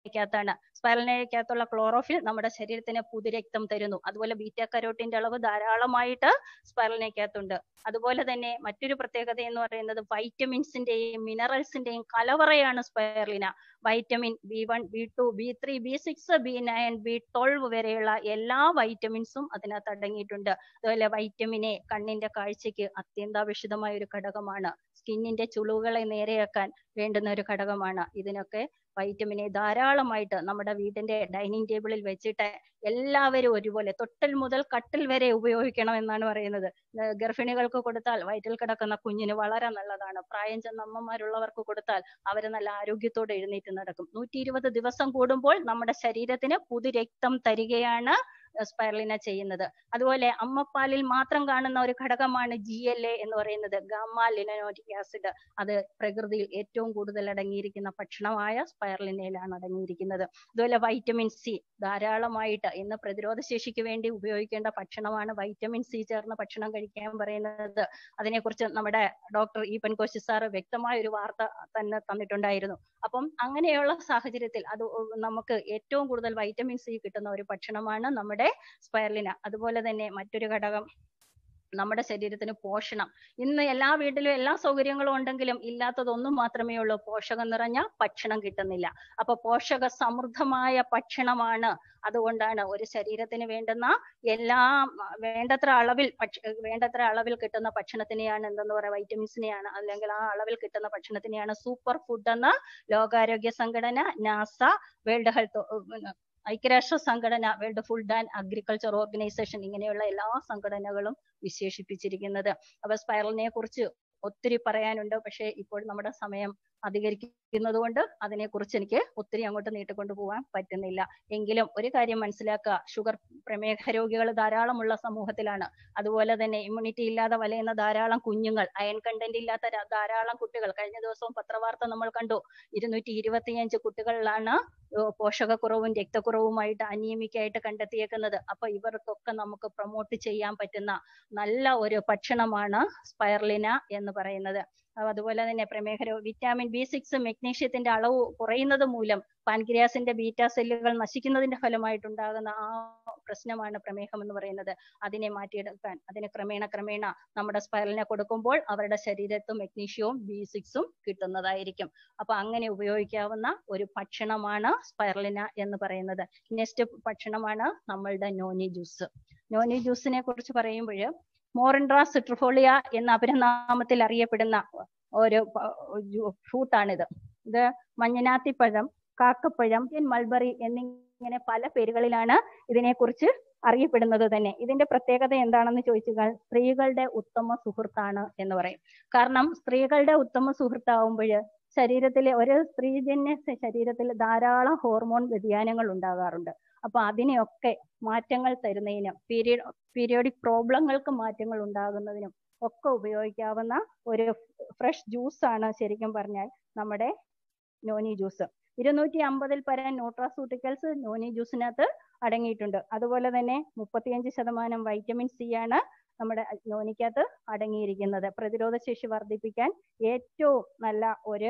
Speaker 3: സ്പൈറലിനകത്താണ് സ്പൈറലിനകത്തുള്ള ക്ലോറോഫിൽ നമ്മുടെ ശരീരത്തിന് പുതുരക്തം തരുന്നു അതുപോലെ ബീറ്റ കരോട്ടിന്റെ അളവ് ധാരാളമായിട്ട് സ്പൈറലിനകത്തുണ്ട് അതുപോലെ തന്നെ മറ്റൊരു പ്രത്യേകത എന്ന് പറയുന്നത് വൈറ്റമിൻസിന്റെയും മിനറൽസിന്റെയും കലവറയാണ് spirulina vitamin B one B two B three B six B nine B twelve വരെയുള്ള എല്ലാ വൈറ്റമിൻസും അതിനകത്ത് അടങ്ങിയിട്ടുണ്ട് അതുപോലെ വൈറ്റമിൻ എ കണ്ണിന്റെ കാഴ്ചയ്ക്ക് അത്യന്താപേക്ഷിതമായ ഒരു ഘടകമാണ് സ്കിന്നിന്റെ ചുളിവുകളെ നേരെയാക്കാൻ വേണ്ടുന്ന ഒരു ഘടകമാണ് ഇതിനൊക്കെ വൈറ്റമിൻ എ ധാരാളമായിട്ട് നമ്മുടെ വീടിന്റെ ഡൈനിങ് ടേബിളിൽ വെച്ചിട്ട് എല്ലാവരും ഒരുപോലെ തൊട്ടിൽ മുതൽ കട്ടിൽ വരെ ഉപയോഗിക്കണം എന്നാണ് പറയുന്നത് ഏർ ഗർഭിണികൾക്ക് കൊടുത്താൽ വയറ്റിൽ കിടക്കുന്ന കുഞ്ഞിന് വളരെ നല്ലതാണ് പ്രായം ചെന്ന അമ്മമാരുള്ളവർക്ക് കൊടുത്താൽ അവര് നല്ല ആരോഗ്യത്തോടെ എഴുന്നേറ്റ് നടക്കും നൂറ്റി ഇരുപത് ദിവസം കൂടുമ്പോൾ നമ്മുടെ ശരീരത്തിന് പുതുരക്തം തരികയാണ് സ്പൈറലിന ചെയ്യുന്നത് അതുപോലെ അമ്മപ്പാലിൽ മാത്രം കാണുന്ന ഒരു ഘടകമാണ് ജി എൽ എ എന്ന് പറയുന്നത് ഗാമ ലിനോറ്റിക് ആസിഡ് അത് പ്രകൃതിയിൽ ഏറ്റവും കൂടുതൽ അടങ്ങിയിരിക്കുന്ന ഭക്ഷണമായ സ്പൈറലിനയിലാണ് അടങ്ങിയിരിക്കുന്നത് അതുപോലെ വൈറ്റമിൻ സി ധാരാളമായിട്ട് ഇന്ന് പ്രതിരോധ ശേഷിക്ക് വേണ്ടി ഉപയോഗിക്കേണ്ട ഭക്ഷണമാണ് വൈറ്റമിൻ സി ചേർന്ന ഭക്ഷണം കഴിക്കാൻ പറയുന്നത് അതിനെക്കുറിച്ച് നമ്മുടെ ഡോക്ടർ ഈപ്പൻ കോശി സാറ് വ്യക്തമായ ഒരു വാർത്ത തന്നെ തന്നിട്ടുണ്ടായിരുന്നു അപ്പം അങ്ങനെയുള്ള സാഹചര്യത്തിൽ അത് നമുക്ക് ഏറ്റവും കൂടുതൽ വൈറ്റമിൻ സി കിട്ടുന്ന ഒരു ഭക്ഷണമാണ് നമ്മുടെ സ്പൈറലിന അതുപോലെ തന്നെ മറ്റൊരു ഘടകം നമ്മുടെ ശരീരത്തിന് പോഷണം ഇന്ന് എല്ലാ വീട്ടിലും എല്ലാ സൗകര്യങ്ങളും ഉണ്ടെങ്കിലും ഇല്ലാത്തതൊന്നും മാത്രമേ ഉള്ളൂ പോഷകം നിറഞ്ഞ ഭക്ഷണം കിട്ടുന്നില്ല അപ്പൊ പോഷക സമൃദ്ധമായ ഭക്ഷണമാണ് അതുകൊണ്ടാണ് ഒരു ശരീരത്തിന് വേണ്ടുന്ന എല്ലാ വേണ്ടത്ര അളവിൽ ഭക്ഷ വേണ്ടത്ര അളവിൽ കിട്ടുന്ന ഭക്ഷണത്തിനെയാണ് എന്തെന്ന് പറയാ വൈറ്റമിൻസിനെയാണ് അല്ലെങ്കിൽ ആ അളവിൽ കിട്ടുന്ന ഭക്ഷണത്തിനെയാണ് സൂപ്പർ ഫുഡ് എന്ന് ലോകാരോഗ്യ സംഘടന നാസ വേൾഡ് ഹെൽത്ത് ഐക്യരാഷ്ട്ര സംഘടന world food and agriculture organisation ഇങ്ങനെയുള്ള എല്ലാ സംഘടനകളും വിശേഷിപ്പിച്ചിരിക്കുന്നത് അപ്പൊ സ്പൈറലിനെ കുറിച്ച് ഒത്തിരി പറയാനുണ്ട് പക്ഷേ ഇപ്പോൾ നമ്മുടെ സമയം അധികരിക്കുന്നത് കൊണ്ട് അതിനെക്കുറിച്ച് എനിക്ക് ഒത്തിരി അങ്ങോട്ട് നീട്ടിക്കൊണ്ടു പോകാൻ പറ്റുന്നില്ല എങ്കിലും ഒരു കാര്യം മനസ്സിലാക്കുക ഷുഗർ പ്രമേഹ രോഗികൾ ധാരാളമുള്ള സമൂഹത്തിലാണ് അതുപോലെ തന്നെ ഇമ്മ്യൂണിറ്റി ഇല്ലാതെ വലയുന്ന ധാരാളം കുഞ്ഞുങ്ങൾ അയൺ കണ്ടന്റ് ഇല്ലാത്ത ര- ധാരാളം കുട്ടികൾ കഴിഞ്ഞ ദിവസവും പത്രവാർത്ത നമ്മൾ കണ്ടു ഇരുന്നൂറ്റി ഇരുപത്തിയഞ്ച് കുട്ടികളിലാണ് ഏർ പോഷകക്കുറവും രക്തക്കുറവുമായിട്ട് അനീമിക് ആയിട്ട് കണ്ടെത്തിയേക്കുന്നത് അപ്പൊ ഇവർക്കൊക്കെ നമുക്ക് പ്രൊമോട്ട് ചെയ്യാൻ പറ്റുന്ന നല്ല ഒരു ഭക്ഷണമാണ് സ്പൈർലിന എന്ന് പറയുന്നത് അപ്പൊ അതുപോലെ തന്നെ പ്രമേഹ രോ- വിറ്റാമിൻ ബി സിക്സ് മെഗ്നീഷ്യത്തിന്റെ അളവ് കുറയുന്നത് മൂലം പാൻക്രിയാസിന്റെ ബീറ്റ സെല്ലുകൾ നശിക്കുന്നതിന്റെ ഫലമായിട്ടുണ്ടാകുന്ന ആ പ്രശ്നമാണ് പ്രമേഹം എന്ന് പറയുന്നത് അതിനെ മാറ്റിയെടുക്കാൻ അതിന് ക്രമേണ ക്രമേണ നമ്മുടെ സ്പൈറലിനെ കൊടുക്കുമ്പോൾ അവരുടെ ശരീരത്ത് മെഗ്നീഷ്യവും ബി സിക്സും കിട്ടുന്നതായിരിക്കും അപ്പൊ അങ്ങനെ ഉപയോഗിക്കാവുന്ന ഒരു ഭക്ഷണമാണ് സ്പൈറലിന എന്ന് പറയുന്നത് നെക്സ്റ്റ് ഭക്ഷണമാണ് നമ്മളുടെ നോനി ജ്യൂസ് നോനി ജ്യൂസിനെ കുറിച്ച് പറയുമ്പോൾ മോറിൻഡ്ര സിട്രിഫോളിയ എന്ന അപരനാമത്തിൽ അറിയപ്പെടുന്ന ഒരു ഫ്രൂട്ടാണിത് ഇത് മഞ്ഞനാത്തിപ്പഴം കാക്കപ്പഴം മൾബറി എന്നിങ്ങനെ പല പേരുകളിലാണ് ഇതിനെക്കുറിച്ച് അറിയപ്പെടുന്നത് തന്നെ ഇതിന്റെ പ്രത്യേകത എന്താണെന്ന് ചോദിച്ചാൽ സ്ത്രീകളുടെ ഉത്തമ സുഹൃത്താണ് എന്ന് പറയും കാരണം സ്ത്രീകളുടെ ഉത്തമ സുഹൃത്താവുമ്പോൾ ശരീരത്തിലെ ഒരു സ്ത്രീജന്യ ശ- ശരീരത്തിൽ ധാരാളം ഹോർമോൺ വ്യതിയാനങ്ങൾ ഉണ്ടാകാറുണ്ട് അപ്പൊ അതിനെയൊക്കെ മാറ്റങ്ങൾ തരുന്നതിനും പീരിയഡ് പീരിയോഡിക് പ്രോബ്ലങ്ങൾക്ക് മാറ്റങ്ങൾ ഉണ്ടാകുന്നതിനും ഒക്കെ ഉപയോഗിക്കാവുന്ന ഒരു ഫ്രഷ് ജ്യൂസ് ആണ് ശരിക്കും പറഞ്ഞാൽ നമ്മുടെ നോനി ജ്യൂസ് ഇരുന്നൂറ്റി അമ്പതിൽ പരം ന്യൂട്രാസ്യൂട്ടിക്കൽസ് നോനി ജ്യൂസിനകത്ത് അടങ്ങിയിട്ടുണ്ട് അതുപോലെ തന്നെ മുപ്പത്തിയഞ്ച് ശതമാനം വൈറ്റമിൻ സി ആണ് നമ്മുടെ നോനിക്കകത്ത് അടങ്ങിയിരിക്കുന്നത് പ്രതിരോധ ശേഷി വർദ്ധിപ്പിക്കാൻ ഏറ്റവും നല്ല ഒരു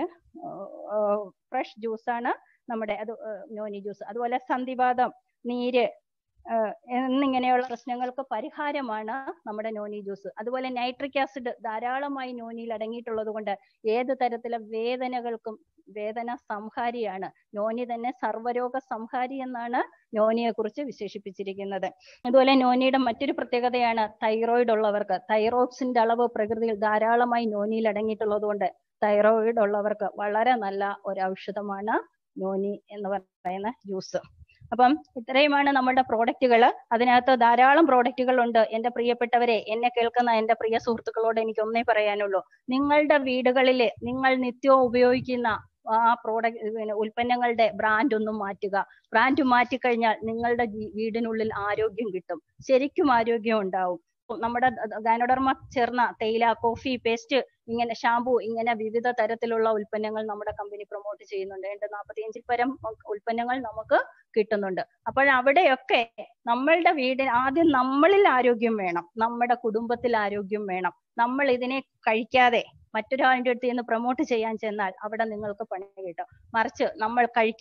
Speaker 3: ഫ്രഷ് ജ്യൂസാണ് നമ്മുടെ അത് ഏർ നോനി ജ്യൂസ് അതുപോലെ സന്ധിവാതം നീര് ഏർ എന്നിങ്ങനെയുള്ള പ്രശ്നങ്ങൾക്ക് പരിഹാരമാണ് നമ്മുടെ നോനി ജ്യൂസ് അതുപോലെ നൈട്രിക് ആസിഡ് ധാരാളമായി നോനിയിൽ അടങ്ങിയിട്ടുള്ളത് കൊണ്ട് ഏത് തരത്തിലെ വേദനകൾക്കും വേദന സംഹാരിയാണ് നോനി തന്നെ സർവ്വരോഗ സംഹാരി എന്നാണ് നോനിയെ കുറിച്ച് വിശേഷിപ്പിച്ചിരിക്കുന്നത് അതുപോലെ നോനിയുടെ മറ്റൊരു പ്രത്യേകതയാണ് തൈറോയിഡ് ഉള്ളവർക്ക് തൈറോക്സിന്റെ അളവ് പ്രകൃതിയിൽ ധാരാളമായി നോനിയിൽ അടങ്ങിയിട്ടുള്ളത് കൊണ്ട് തൈറോയിഡ് ഉള്ളവർക്ക് വളരെ നല്ല ഒരു ഔഷധമാണ് നോനി എന്ന് പറയുന്ന ജ്യൂസ് അപ്പം ഇത്രയുമാണ് നമ്മുടെ പ്രോഡക്റ്റുകൾ അതിനകത്ത് ധാരാളം പ്രോഡക്റ്റുകൾ ഉണ്ട് എന്റെ പ്രിയപ്പെട്ടവരെ എന്നെ കേൾക്കുന്ന എന്റെ പ്രിയ സുഹൃത്തുക്കളോട് എനിക്ക് ഒന്നേ പറയാനുള്ളൂ നിങ്ങളുടെ വീടുകളിൽ നിങ്ങൾ നിത്യവും ഉപയോഗിക്കുന്ന ആ പ്രോഡക്റ്റ് പിന്നെ ഉൽപ്പന്നങ്ങളുടെ ബ്രാൻഡ് ഒന്നും മാറ്റുക ബ്രാൻഡ് മാറ്റിക്കഴിഞ്ഞാൽ നിങ്ങളുടെ ജീ- വീടിനുള്ളിൽ ആരോഗ്യം കിട്ടും ശരിക്കും ആരോഗ്യം ഉണ്ടാവും നമ്മുടെ ഗാനോഡർമ ചേർന്ന തേയില കോഫി പേസ്റ്റ് ഇങ്ങനെ ഷാമ്പു ഇങ്ങനെ വിവിധ തരത്തിലുള്ള ഉൽപ്പന്നങ്ങൾ നമ്മുടെ കമ്പനി പ്രൊമോട്ട് ചെയ്യുന്നുണ്ട് ഏതാണ്ട് നാൽപ്പത്തിയഞ്ചിൽ പരം ഉൽപ്പന്നങ്ങൾ നമുക്ക് കിട്ടുന്നുണ്ട് അപ്പോൾ അവിടെയൊക്കെ നമ്മളുടെ വീടിന് ആദ്യം നമ്മളിൽ ആരോഗ്യം വേണം നമ്മുടെ കുടുംബത്തിൽ ആരോഗ്യം വേണം നമ്മൾ ഇതിനെ കഴിക്കാതെ മറ്റൊരാളിന്റെ അടുത്ത് നിന്ന് പ്രൊമോട്ട് ചെയ്യാൻ ചെന്നാൽ അവിടെ നിങ്ങൾക്ക് പണി കിട്ടും മറിച്ച് നമ്മൾ കഴിക്കുക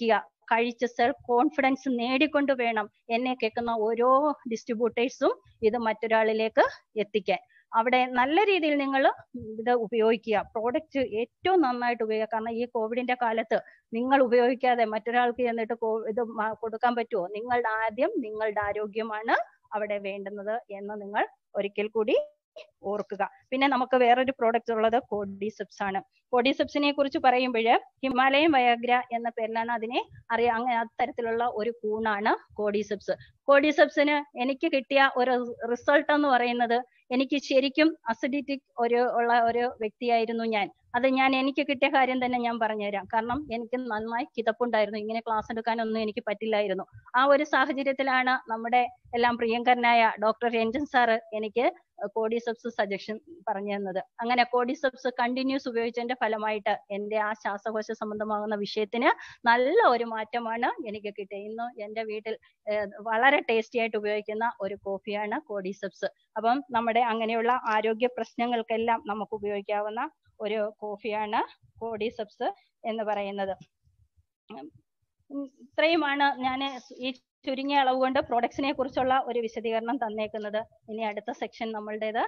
Speaker 3: കഴിച്ച് സെൽഫ് കോൺഫിഡൻസ് നേടിക്കൊണ്ട് വേണം എന്നെ കേൾക്കുന്ന ഓരോ ഡിസ്ട്രിബ്യൂട്ടേഴ്സും ഇത് മറ്റൊരാളിലേക്ക് എത്തിക്കാൻ അവിടെ നല്ല രീതിയിൽ നിങ്ങൾ ഇത് ഉപയോഗിക്കുക പ്രോഡക്റ്റ് ഏറ്റവും നന്നായിട്ട് ഉപയോഗിക്കുക കാരണം ഈ കോവിഡിന്റെ കാലത്ത് നിങ്ങൾ ഉപയോഗിക്കാതെ മറ്റൊരാൾക്ക് ചെന്നിട്ട് കോ- ഇത് മ- കൊടുക്കാൻ പറ്റുമോ നിങ്ങളുടെ ആദ്യം നിങ്ങളുടെ ആരോഗ്യമാണ് അവിടെ വേണ്ടുന്നത് എന്ന് നിങ്ങൾ ഒരിക്കൽ കൂടി ഓർക്കുക പിന്നെ നമുക്ക് വേറൊരു പ്രോഡക്റ്റ് ഉള്ളത് കോഡിസെപ്സ് ആണ് കോഡിസെപ്സിനെ കുറിച്ച് പറയുമ്പോൾ ഹിമാലയൻ വയാഗ്ര എന്ന പേരിലാണ് അതിനെ അറിയാം അങ്ങനെ അത്തരത്തിലുള്ള ഒരു കൂണാണ് കോഡിസെപ്സ് കോഡിസെപ്സിന് എനിക്ക് കിട്ടിയ ഒരു റിസൾട്ട് എന്ന് പറയുന്നത് എനിക്ക് ശരിക്കും അസിഡിറ്റിക് ഒരു ഉള്ള ഒരു വ്യക്തിയായിരുന്നു ഞാൻ അത് ഞാൻ എനിക്ക് കിട്ടിയ കാര്യം തന്നെ ഞാൻ പറഞ്ഞുതരാം കാരണം എനിക്ക് നന്നായി കിതപ്പുണ്ടായിരുന്നു ഇങ്ങനെ ക്ലാസ് എടുക്കാനൊന്നും എനിക്ക് പറ്റില്ലായിരുന്നു ആ ഒരു സാഹചര്യത്തിലാണ് നമ്മുടെ എല്ലാം പ്രിയങ്കരനായ ഡോക്ടർ രഞ്ജൻ സാറ് എനിക്ക് കോഡിസെപ്സ് സജഷൻ പറഞ്ഞു തന്നത് അങ്ങനെ കോഡിസെപ്സ് കണ്ടിന്യൂസ് ഉപയോഗിച്ചതിന്റെ ഫലമായിട്ട് എന്റെ ആ ശ്വാസകോശ സംബന്ധമാകുന്ന വിഷയത്തിന് നല്ല ഒരു മാറ്റമാണ് എനിക്ക് കിട്ടിയത് ഇന്ന് എന്റെ വീട്ടിൽ ഏഹ്, വളരെ ടേസ്റ്റി ആയിട്ട് ഉപയോഗിക്കുന്ന ഒരു കോഫിയാണ് കോഡിസെപ്സ് അപ്പം നമ്മുടെ അങ്ങനെയുള്ള ആരോഗ്യ പ്രശ്നങ്ങൾക്കെല്ലാം നമുക്ക് ഉപയോഗിക്കാവുന്ന ഒരു കോഫിയാണ് കോഡിസെപ്സ് എന്ന് പറയുന്നത് ഉം, ഇത്രയുമാണ് ഞാൻ ഈ ചുരുങ്ങിയ അളവ് കൊണ്ട് പ്രൊഡക്ട്സിനെ കുറിച്ചുള്ള ഒരു വിശദീകരണം തന്നേക്കുന്നത് ഇനി അടുത്ത സെക്ഷൻ നമ്മളുടേത്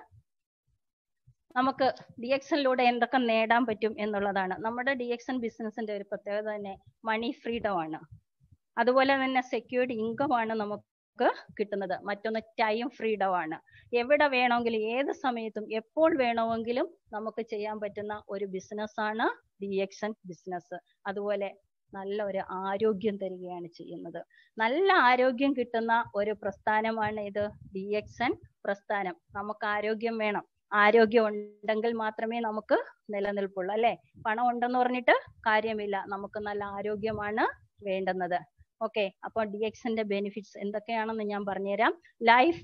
Speaker 3: നമുക്ക് ഡി എക്സനിലൂടെ എന്തൊക്കെ നേടാൻ പറ്റും എന്നുള്ളതാണ് നമ്മുടെ ഡി എക്സൻ ബിസിനസിന്റെ ഒരു പ്രത്യേകത തന്നെ മണി ഫ്രീഡം ആണ് അതുപോലെ തന്നെ സെക്യൂർഡ് ഇൻകം ആണ് നമുക്ക് കിട്ടുന്നത് മറ്റൊന്ന് ടൈം ഫ്രീഡം ആണ് എവിടെ വേണമെങ്കിലും ഏത് സമയത്തും എപ്പോൾ വേണമെങ്കിലും നമുക്ക് ചെയ്യാൻ പറ്റുന്ന ഒരു ബിസിനസ് ആണ് ഡി എക്സൻ ബിസിനസ് അതുപോലെ നല്ല ഒരു ആരോഗ്യം തരികയാണ് ചെയ്യുന്നത് നല്ല ആരോഗ്യം കിട്ടുന്ന ഒരു പ്രസ്ഥാനമാണ് ഇത് ഡി എക്സൻ പ്രസ്ഥാനം നമുക്ക് ആരോഗ്യം വേണം ആരോഗ്യം ഉണ്ടെങ്കിൽ മാത്രമേ നമുക്ക് നിലനിൽപ്പുള്ളൂ അല്ലെ പണം ഉണ്ടെന്ന് പറഞ്ഞിട്ട് കാര്യമില്ല നമുക്ക് നല്ല ആരോഗ്യമാണ് വേണ്ടുന്നത് ഓക്കെ അപ്പൊ ഡി എക്സിന്റെ ബെനിഫിറ്റ്സ് എന്തൊക്കെയാണെന്ന് ഞാൻ പറഞ്ഞുതരാം ലൈഫ്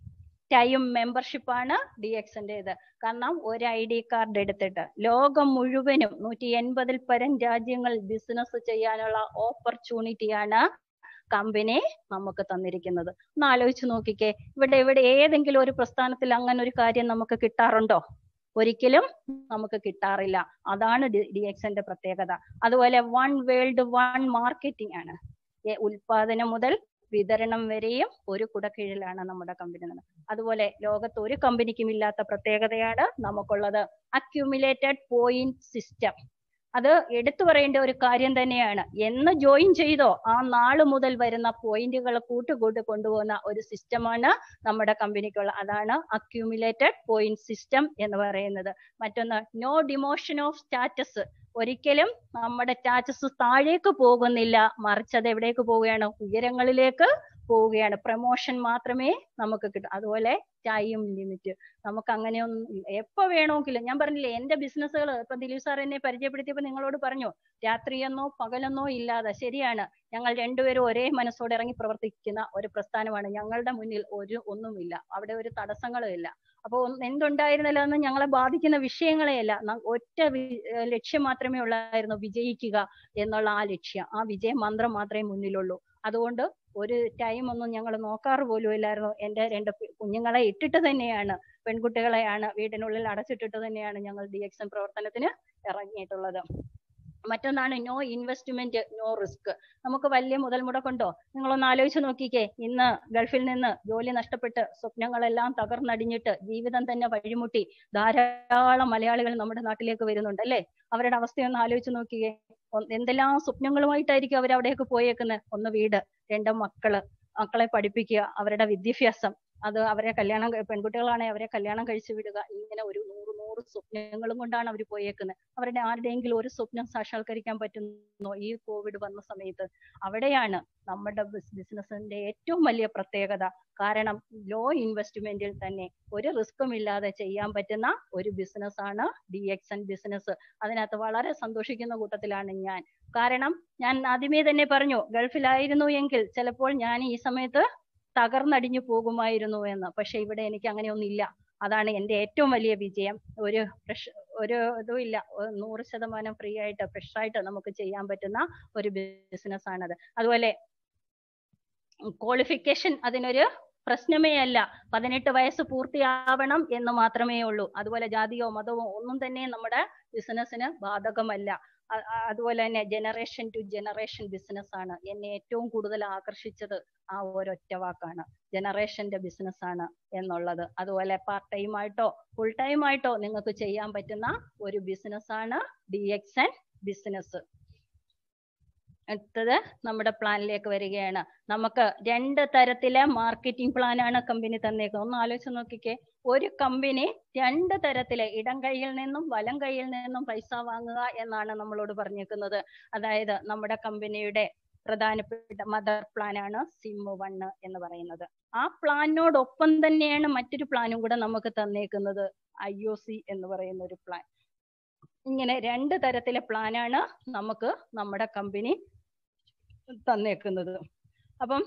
Speaker 3: ടൈം മെമ്പർഷിപ്പ് ആണ് ഡി എക്സിന്റേത് കാരണം ഒരു ഐ ഡി കാർഡ് എടുത്തിട്ട് ലോകം മുഴുവനും നൂറ്റി എൺപതിൽ പരം രാജ്യങ്ങൾ ബിസിനസ് ചെയ്യാനുള്ള ഓപ്പർച്യൂണിറ്റിയാണ് കമ്പനി നമുക്ക് തന്നിരിക്കുന്നത് ഒന്ന് ആലോചിച്ച് നോക്കിക്കേ ഇവിടെ ഇവിടെ ഏതെങ്കിലും ഒരു പ്രസ്ഥാനത്തിൽ അങ്ങനെ ഒരു കാര്യം നമുക്ക് കിട്ടാറുണ്ടോ ഒരിക്കലും നമുക്ക് കിട്ടാറില്ല അതാണ് ഡി എക്സിന്റെ പ്രത്യേകത അതുപോലെ വൺ വേൾഡ് വൺ മാർക്കറ്റിംഗ് ആണ് ഏ- ഉൽപാദനം മുതൽ വിതരണം വരെയും ഒരു കുടക്കീഴിലാണ് നമ്മുടെ കമ്പനി അതുപോലെ ലോകത്ത് ഒരു കമ്പനിക്കും ഇല്ലാത്ത പ്രത്യേകതയാണ് നമുക്കുള്ളത് അക്യുമുലേറ്റഡ് പോയിന്റ് സിസ്റ്റം അത് എടുത്തു പറയേണ്ട ഒരു കാര്യം തന്നെയാണ് എന്ന് ജോയിൻ ചെയ്തോ ആ നാള് മുതൽ വരുന്ന പോയിന്റുകൾ കൂട്ടുകൂട്ടി കൊണ്ടുപോകുന്ന ഒരു സിസ്റ്റമാണ് നമ്മുടെ കമ്പനിക്കുള്ള അതാണ് അക്യൂമുലേറ്റഡ് പോയിന്റ് സിസ്റ്റം എന്ന് പറയുന്നത് മറ്റൊന്ന് നോ ഡിമോഷൻ ഓഫ് സ്റ്റാറ്റസ് ഒരിക്കലും നമ്മുടെ സ്റ്റാറ്റസ് താഴേക്ക് പോകുന്നില്ല മറിച്ച് അത് എവിടേക്ക് പോവുകയാണ് ഉയരങ്ങളിലേക്ക് പോവുകയാണ് പ്രൊമോഷൻ മാത്രമേ നമുക്ക് കിട്ടൂ അതുപോലെ ടൈം ലിമിറ്റ് നമുക്ക് അങ്ങനെയൊന്നും ഇല്ല. എപ്പോ വേണമെങ്കിലും ഞാൻ പറഞ്ഞില്ലേ എന്റെ ബിസിനസ്സുകൾ ഇപ്പൊ ദിലീപ് സാർ എന്നെ പരിചയപ്പെടുത്തിയപ്പോ നിങ്ങളോട് പറഞ്ഞു രാത്രിയെന്നോ പകലെന്നോ ഇല്ലാതെ ശരിയാണ് ഞങ്ങൾ രണ്ടുപേരും ഒരേ മനസ്സോടെ ഇറങ്ങി പ്രവർത്തിക്കുന്ന ഒരു പ്രസ്ഥാനമാണ് ഞങ്ങളുടെ മുന്നിൽ ഒരു ഒന്നുമില്ല അവിടെ ഒരു തടസ്സങ്ങളും ഇല്ല അപ്പൊ ഒന്ന് എന്തുണ്ടായിരുന്നല്ലോ എന്ന് ഞങ്ങളെ ബാധിക്കുന്ന വിഷയങ്ങളെയല്ല ന- ഒറ്റ വി- ഏഹ് ലക്ഷ്യം മാത്രമേ ഉള്ളായിരുന്നു വിജയിക്കുക എന്നുള്ള ആ ലക്ഷ്യം ആ വിജയ മന്ത്രം മാത്രമേ മുന്നിലുള്ളൂ അതുകൊണ്ട് ഒരു ടൈം ഒന്നും ഞങ്ങൾ നോക്കാറ് പോലും ഇല്ലായിരുന്നു എന്റെ രണ്ട് പി- കുഞ്ഞുങ്ങളെ ഇട്ടിട്ട് തന്നെയാണ് പെൺകുട്ടികളെയാണ് വീടിനുള്ളിൽ അടച്ചിട്ടിട്ട് തന്നെയാണ് ഞങ്ങൾ ഡി എക്സൻ പ്രവർത്തനത്തിന് ഇറങ്ങിയിട്ടുള്ളത് മറ്റൊന്നാണ് നോ ഇൻവെസ്റ്റ്മെന്റ് നോ റിസ്ക് നമുക്ക് വലിയ മുതൽ മുടക്കുണ്ടോ നിങ്ങളൊന്ന് ആലോചിച്ച് നോക്കിക്കേ ഇന്ന് ഗൾഫിൽ നിന്ന് ജോലി നഷ്ടപ്പെട്ട് സ്വപ്നങ്ങളെല്ലാം തകർന്നടിഞ്ഞിട്ട് ജീവിതം തന്നെ വഴിമുട്ടി ധാരാളം മലയാളികൾ നമ്മുടെ നാട്ടിലേക്ക് വരുന്നുണ്ട് അല്ലേ അവരുടെ അവസ്ഥയൊന്ന് ആലോചിച്ച് നോക്കിക്കേ ഒന്ന് എന്തെല്ലാം സ്വപ്നങ്ങളുമായിട്ടായിരിക്കും അവർ അവിടേക്ക് പോയേക്കുന്നത് ഒന്ന് വീട് രണ്ട് മക്കള് മക്കളെ പഠിപ്പിക്കുക അവരുടെ വിദ്യാഭ്യാസം അത് അവരെ കല്യാണം കഴി- പെൺകുട്ടികളാണെങ്കിൽ അവരെ കല്യാണം കഴിച്ചു വിടുക ഇങ്ങനെ ഒരു നൂറ് നൂറ് സ്വപ്നങ്ങളും കൊണ്ടാണ് അവർ പോയേക്കുന്നത് അവരുടെ ആരുടെയെങ്കിലും ഒരു സ്വപ്നം സാക്ഷാത്കരിക്കാൻ പറ്റുന്നോ ഈ കോവിഡ് വന്ന സമയത്ത് അവിടെയാണ് നമ്മുടെ ബിസിനസിന്റെ ഏറ്റവും വലിയ പ്രത്യേകത കാരണം ലോ ഇൻവെസ്റ്റ്മെന്റിൽ തന്നെ ഒരു റിസ്ക്കും ഇല്ലാതെ ചെയ്യാൻ പറ്റുന്ന ഒരു ബിസിനസ് ആണ് ഡി എക്സ് ബിസിനസ് അതിനകത്ത് വളരെ സന്തോഷിക്കുന്ന കൂട്ടത്തിലാണ് ഞാൻ കാരണം ഞാൻ ആദ്യമേ തന്നെ പറഞ്ഞു ഗൾഫിലായിരുന്നു എങ്കിൽ ചിലപ്പോൾ ഞാൻ ഈ സമയത്ത് തകർന്നടിഞ്ഞു പോകുമായിരുന്നു എന്ന് പക്ഷെ ഇവിടെ എനിക്ക് അങ്ങനെയൊന്നും ഇല്ല അതാണ് എന്റെ ഏറ്റവും വലിയ വിജയം ഒരു പ്രഷ് ഒരു ഇതും ഇല്ല ഒരു നൂറ് ശതമാനം ഫ്രീ ആയിട്ട് ഫ്രഷ് ആയിട്ട് നമുക്ക് ചെയ്യാൻ പറ്റുന്ന ഒരു ബിസിനസ് ആണത് അതുപോലെ ക്വാളിഫിക്കേഷൻ അതിനൊരു പ്രശ്നമേ അല്ല പതിനെട്ട് വയസ്സ് പൂർത്തിയാവണം എന്ന് മാത്രമേ ഉള്ളൂ അതുപോലെ ജാതിയോ മതമോ ഒന്നും തന്നെ നമ്മുടെ ബിസിനസ്സിന് ബാധകമല്ല അ- അ- അതുപോലെ തന്നെ ജനറേഷൻ ടു ജനറേഷൻ ബിസിനസ് ആണ് എന്നെ ഏറ്റവും കൂടുതൽ ആകർഷിച്ചത് ആ ഒരൊറ്റ വാക്കാണ് ജനറേഷന്റെ ബിസിനസ് ആണ് എന്നുള്ളത് അതുപോലെ പാർട്ട് ടൈം ആയിട്ടോ ഫുൾ ടൈം ആയിട്ടോ നിങ്ങൾക്ക് ചെയ്യാൻ പറ്റുന്ന ഒരു ബിസിനസ് ആണ് ഡി എക്സ് എൻ ബിസിനസ് അടുത്തത് നമ്മുടെ പ്ലാനിലേക്ക് വരികയാണ് നമുക്ക് രണ്ട് തരത്തിലെ മാർക്കറ്റിംഗ് പ്ലാനാണ് കമ്പനി തന്നേക്കുന്നത് ഒന്ന് ആലോചിച്ച് നോക്കിക്കേ ഒരു കമ്പനി രണ്ട് തരത്തിലെ ഇടം കൈയിൽ നിന്നും വലം കൈയിൽ നിന്നും പൈസ വാങ്ങുക എന്നാണ് നമ്മളോട് പറഞ്ഞേക്കുന്നത് അതായത് നമ്മുടെ കമ്പനിയുടെ പ്രധാനപ്പെട്ട മദർ പ്ലാൻ ആണ് സിം വണ്ണ് എന്ന് പറയുന്നത് ആ പ്ലാനിനോടൊപ്പം തന്നെയാണ് മറ്റൊരു പ്ലാനും കൂടെ നമുക്ക് തന്നേക്കുന്നത് ഐ ഒ സി എന്ന് പറയുന്ന ഒരു പ്ലാൻ ഇങ്ങനെ രണ്ട് തരത്തിലെ പ്ലാനാണ് നമുക്ക് നമ്മുടെ കമ്പനി തന്നേക്കുന്നത് അപ്പം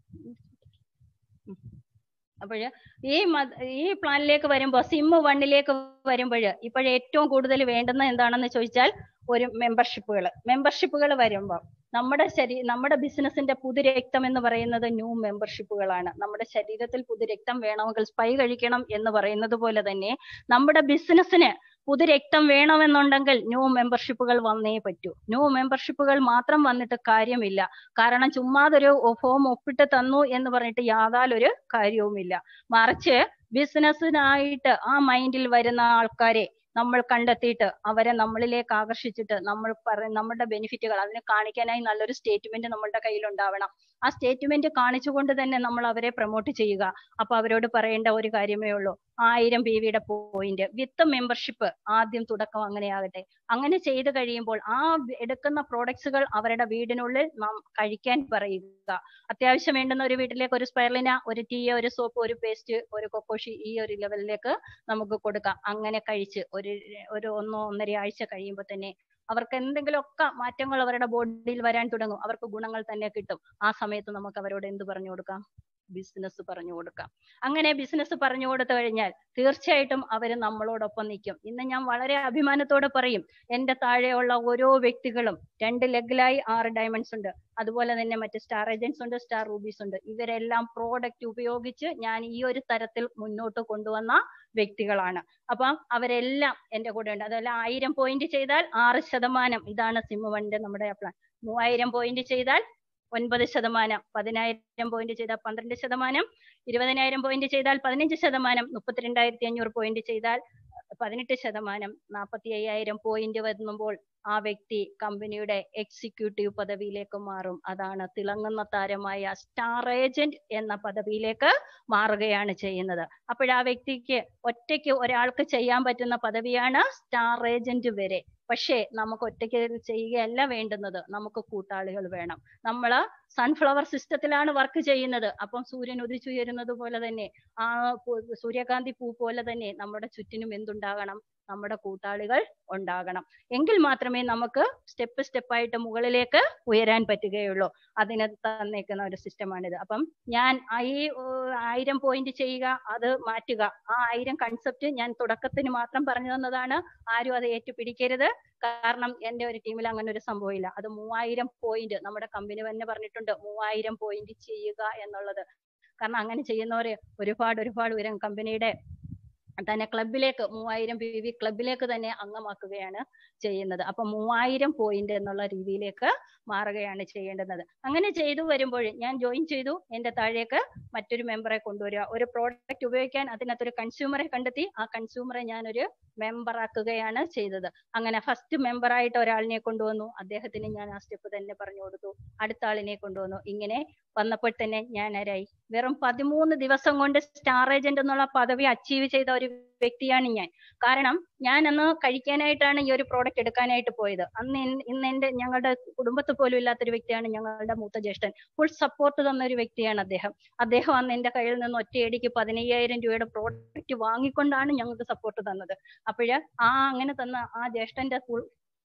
Speaker 3: അപ്പോഴ് ഈ മ- ഈ പ്ലാനിലേക്ക് വരുമ്പോൾ സിം വണ്ണിലേക്ക് വരുമ്പോൾ ഇപ്പോൾ ഏറ്റവും കൂടുതൽ വേണ്ടുന്ന എന്താണെന്ന് ചോദിച്ചാൽ ഒരു മെമ്പർഷിപ്പുകൾ മെമ്പർഷിപ്പുകൾ വരുമ്പോൾ നമ്മുടെ ശരീ നമ്മുടെ ബിസിനസിന്റെ പുതുരക്തം എന്ന് പറയുന്നത് ന്യൂ മെമ്പർഷിപ്പുകളാണ് നമ്മുടെ ശരീരത്തിൽ പുതുരക്തം വേണമെങ്കിൽ സ്പൈ കഴിക്കണം എന്ന് പറയുന്നത് പോലെ തന്നെ നമ്മുടെ ബിസിനസ്സിന് പുതുരക്തം വേണമെന്നുണ്ടെങ്കിൽ ന്യൂ മെമ്പർഷിപ്പുകൾ വന്നേ പറ്റൂ ന്യൂ മെമ്പർഷിപ്പുകൾ മാത്രം വന്നിട്ട് കാര്യമില്ല കാരണം ചുമ്മാതൊരു ഫോം ഒപ്പിട്ട് തന്നു എന്ന് പറഞ്ഞിട്ട് യാതൊരു കാര്യവുമില്ല മറിച്ച് ബിസിനസ്സിനായിട്ട് ആ മൈൻഡിൽ വരുന്ന ആൾക്കാരെ നമ്മൾ കണ്ടെത്തിയിട്ട് അവരെ നമ്മളിലേക്ക് ആകർഷിച്ചിട്ട് നമ്മൾ പറ നമ്മുടെ ബെനിഫിറ്റുകൾ അതിനെ കാണിക്കാനായി നല്ലൊരു സ്റ്റേറ്റ്മെന്റ് നമ്മളുടെ കയ്യിൽ ഉണ്ടാവണം ആ സ്റ്റേറ്റ്മെന്റ് കാണിച്ചുകൊണ്ട് തന്നെ നമ്മൾ അവരെ പ്രൊമോട്ട് ചെയ്യുക അപ്പൊ അവരോട് പറയേണ്ട ഒരു കാര്യമേ ഉള്ളൂ ആയിരം പി വിയുടെ പോയിന്റ് വിത്ത് മെമ്പർഷിപ്പ് ആദ്യം തുടക്കം അങ്ങനെയാകട്ടെ അങ്ങനെ ചെയ്തു കഴിയുമ്പോൾ ആ വി- എടുക്കുന്ന പ്രോഡക്ട്സുകൾ അവരുടെ വീടിനുള്ളിൽ നാം കഴിക്കാൻ പറയുക അത്യാവശ്യം വേണ്ടുന്ന ഒരു വീട്ടിലേക്ക് ഒരു സ്പൈറലിന ഒരു ടീ ഒരു സോപ്പ് ഒരു പേസ്റ്റ് ഒരു കൊക്കോഷി ഈ ഒരു ലെവലിലേക്ക് നമുക്ക് കൊടുക്കാം അങ്ങനെ കഴിച്ച് ഒരു ഒരു ഒന്നോ ഒന്നര ആഴ്ച കഴിയുമ്പോൾ തന്നെ അവർക്ക് എന്തെങ്കിലുമൊക്കെ മാറ്റങ്ങൾ അവരുടെ ബോഡിയിൽ വരാൻ തുടങ്ങും അവർക്ക് ഗുണങ്ങൾ തന്നെ കിട്ടും ആ സമയത്ത് നമുക്ക് അവരോട് എന്ത് പറഞ്ഞു കൊടുക്കാം ബിസിനസ് പറഞ്ഞു കൊടുക്കാം അങ്ങനെ ബിസിനസ് പറഞ്ഞു കൊടുത്തു കഴിഞ്ഞാൽ തീർച്ചയായിട്ടും അവർ നമ്മളോടൊപ്പം നിൽക്കും ഇന്ന് ഞാൻ വളരെ അഭിമാനത്തോടെ പറയും എന്റെ താഴെയുള്ള ഓരോ വ്യക്തികളും രണ്ട് ലെഗിലായി ആറ് ഡയമണ്ട്സ് ഉണ്ട് അതുപോലെ തന്നെ മറ്റ് സ്റ്റാർ ഏജൻസ് ഉണ്ട് സ്റ്റാർ റൂബീസ് ഉണ്ട് ഇവരെല്ലാം പ്രോഡക്റ്റ് ഉപയോഗിച്ച് ഞാൻ ഈ ഒരു തരത്തിൽ മുന്നോട്ട് കൊണ്ടുവന്ന വ്യക്തികളാണ് അപ്പം അവരെല്ലാം എന്റെ കൂടെ ഉണ്ട് അതുപോലെ ആയിരം പോയിന്റ് ചെയ്താൽ ആറ് ശതമാനം ഇതാണ് സിം വണ്ണിന്റെ നമ്മുടെ പ്ലാൻ മൂവായിരം പോയിന്റ് ചെയ്താൽ ഒൻപത് ശതമാനം പതിനായിരം പോയിന്റ് ചെയ്താൽ പന്ത്രണ്ട് ശതമാനം ഇരുപതിനായിരം പോയിന്റ് ചെയ്താൽ പതിനഞ്ച് ശതമാനം മുപ്പത്തിരണ്ടായിരത്തി അഞ്ഞൂറ് പോയിന്റ് ചെയ്താൽ പതിനെട്ട് ശതമാനം നാൽപ്പത്തി അയ്യായിരം പോയിന്റ് വരുമ്പോൾ ആ വ്യക്തി കമ്പനിയുടെ എക്സിക്യൂട്ടീവ് പദവിയിലേക്ക് മാറും അതാണ് തിളങ്ങുന്ന താരമായ സ്റ്റാർ ഏജന്റ് എന്ന പദവിയിലേക്ക് മാറുകയാണ് ചെയ്യുന്നത് അപ്പോൾ ആ വ്യക്തിക്ക് ഒറ്റയ്ക്ക് ഒരാൾക്ക് ചെയ്യാൻ പറ്റുന്ന പദവിയാണ് സ്റ്റാർ ഏജന്റ് വരെ പക്ഷേ നമുക്ക് ഒറ്റയ്ക്ക് ചെയ്യുകയല്ല വേണ്ടുന്നത് നമുക്ക് കൂട്ടാളികൾ വേണം നമ്മൾ സൺഫ്ലവർ സിസ്റ്റത്തിലാണ് വർക്ക് ചെയ്യുന്നത് അപ്പം സൂര്യൻ ഉദിച്ചുയരുന്നത് പോലെ തന്നെ ആ പു- സൂര്യകാന്തി പൂ പോലെ തന്നെ നമ്മുടെ ചുറ്റിനും എന്തുണ്ടാകണം നമ്മുടെ കൂട്ടാളികൾ ഉണ്ടാകണം എങ്കിൽ മാത്രമേ നമുക്ക് സ്റ്റെപ്പ് സ്റ്റെപ്പായിട്ട് മുകളിലേക്ക് ഉയരാൻ പറ്റുകയുള്ളൂ അതിന് തന്നേക്കുന്ന ഒരു സിസ്റ്റമാണിത് അപ്പം ഞാൻ ആ ഈ ഏർ, ആയിരം പോയിന്റ് ചെയ്യുക അത് മാറ്റുക ആ ആയിരം കൺസെപ്റ്റ് ഞാൻ തുടക്കത്തിന് മാത്രം പറഞ്ഞു തന്നതാണ് ആരും അത് ഏറ്റുപിടിക്കരുത് കാരണം എന്റെ ഒരു ടീമിൽ അങ്ങനെ ഒരു സംഭവമില്ല അത് മൂവായിരം പോയിന്റ് നമ്മുടെ കമ്പനി തന്നെ പറഞ്ഞിട്ടുണ്ട് മൂവായിരം പോയിന്റ് ചെയ്യുക എന്നുള്ളത് കാരണം അങ്ങനെ ചെയ്യുന്നവര് ഒരുപാട് ഒരുപാട് ഉയരം കമ്പനിയുടെ തന്നെ ക്ലബിലേക്ക് മൂവായിരം പി വി ക്ലബിലേക്ക് തന്നെ അംഗമാക്കുകയാണ് ചെയ്യുന്നത് അപ്പൊ മൂവായിരം പോയിന്റ് എന്നുള്ള രീതിയിലേക്ക് മാറുകയാണ് ചെയ്യേണ്ടുന്നത് അങ്ങനെ ചെയ്തു വരുമ്പോൾ ഞാൻ ജോയിൻ ചെയ്തു എന്റെ താഴേക്ക് മറ്റൊരു മെമ്പറെ കൊണ്ടുവരിക ഒരു പ്രോഡക്റ്റ് ഉപയോഗിക്കാൻ അതിനകത്തൊരു കൺസ്യൂമറെ കണ്ടെത്തി ആ കൺസ്യൂമറെ ഞാനൊരു മെമ്പർ ആക്കുകയാണ് ചെയ്തത് അങ്ങനെ ഫസ്റ്റ് മെമ്പർ ആയിട്ട് ഒരാളിനെ കൊണ്ടുവന്നു അദ്ദേഹത്തിന് ഞാൻ ആ സ്റ്റെപ്പ് തന്നെ പറഞ്ഞു കൊടുത്തു അടുത്ത ആളിനെ കൊണ്ടുവന്നു ഇങ്ങനെ വന്നപ്പോൾ തന്നെ ഞാൻ ആരായി വെറും പതിമൂന്ന് ദിവസം കൊണ്ട് സ്റ്റാർ ഏജന്റ് എന്നുള്ള പദവി അച്ചീവ് ചെയ്ത ഒരു വ്യക്തിയാണ് ഞാൻ കാരണം ഞാൻ അന്ന് കഴിക്കാനായിട്ടാണ് ഈ ഒരു പ്രോഡക്റ്റ് എടുക്കാനായിട്ട് പോയത് അന്ന് എൻ- ഇന്ന് എന്റെ ഞങ്ങളുടെ കുടുംബത്തിൽ പോലും ഇല്ലാത്തൊരു വ്യക്തിയാണ് ഞങ്ങളുടെ മൂത്ത ജ്യേഷ്ഠൻ ഫുൾ സപ്പോർട്ട് തന്ന ഒരു വ്യക്തിയാണ് അദ്ദേഹം അദ്ദേഹം അന്ന് എന്റെ കയ്യിൽ നിന്ന് ഒറ്റയടിക്ക് പതിനയ്യായിരം രൂപയുടെ പ്രോഡക്റ്റ് വാങ്ങിക്കൊണ്ടാണ് ഞങ്ങൾക്ക് സപ്പോർട്ട് തന്നത് അപ്പോഴ് ആ അങ്ങനെ തന്ന ആ ജ്യേഷ്ഠന്റെ ഫുൾ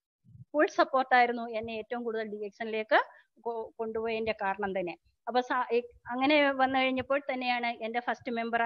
Speaker 3: ഫുൾ സപ്പോർട്ടായിരുന്നു എന്നെ ഏറ്റവും കൂടുതൽ ഡി എക്സനിലേക്ക് കൊണ്ടുപോയതിന്റെ കാരണം തന്നെ അപ്പൊ സ- എ- അങ്ങനെ വന്നു കഴിഞ്ഞപ്പോൾ തന്നെയാണ് എന്റെ ഫസ്റ്റ് മെമ്പറായ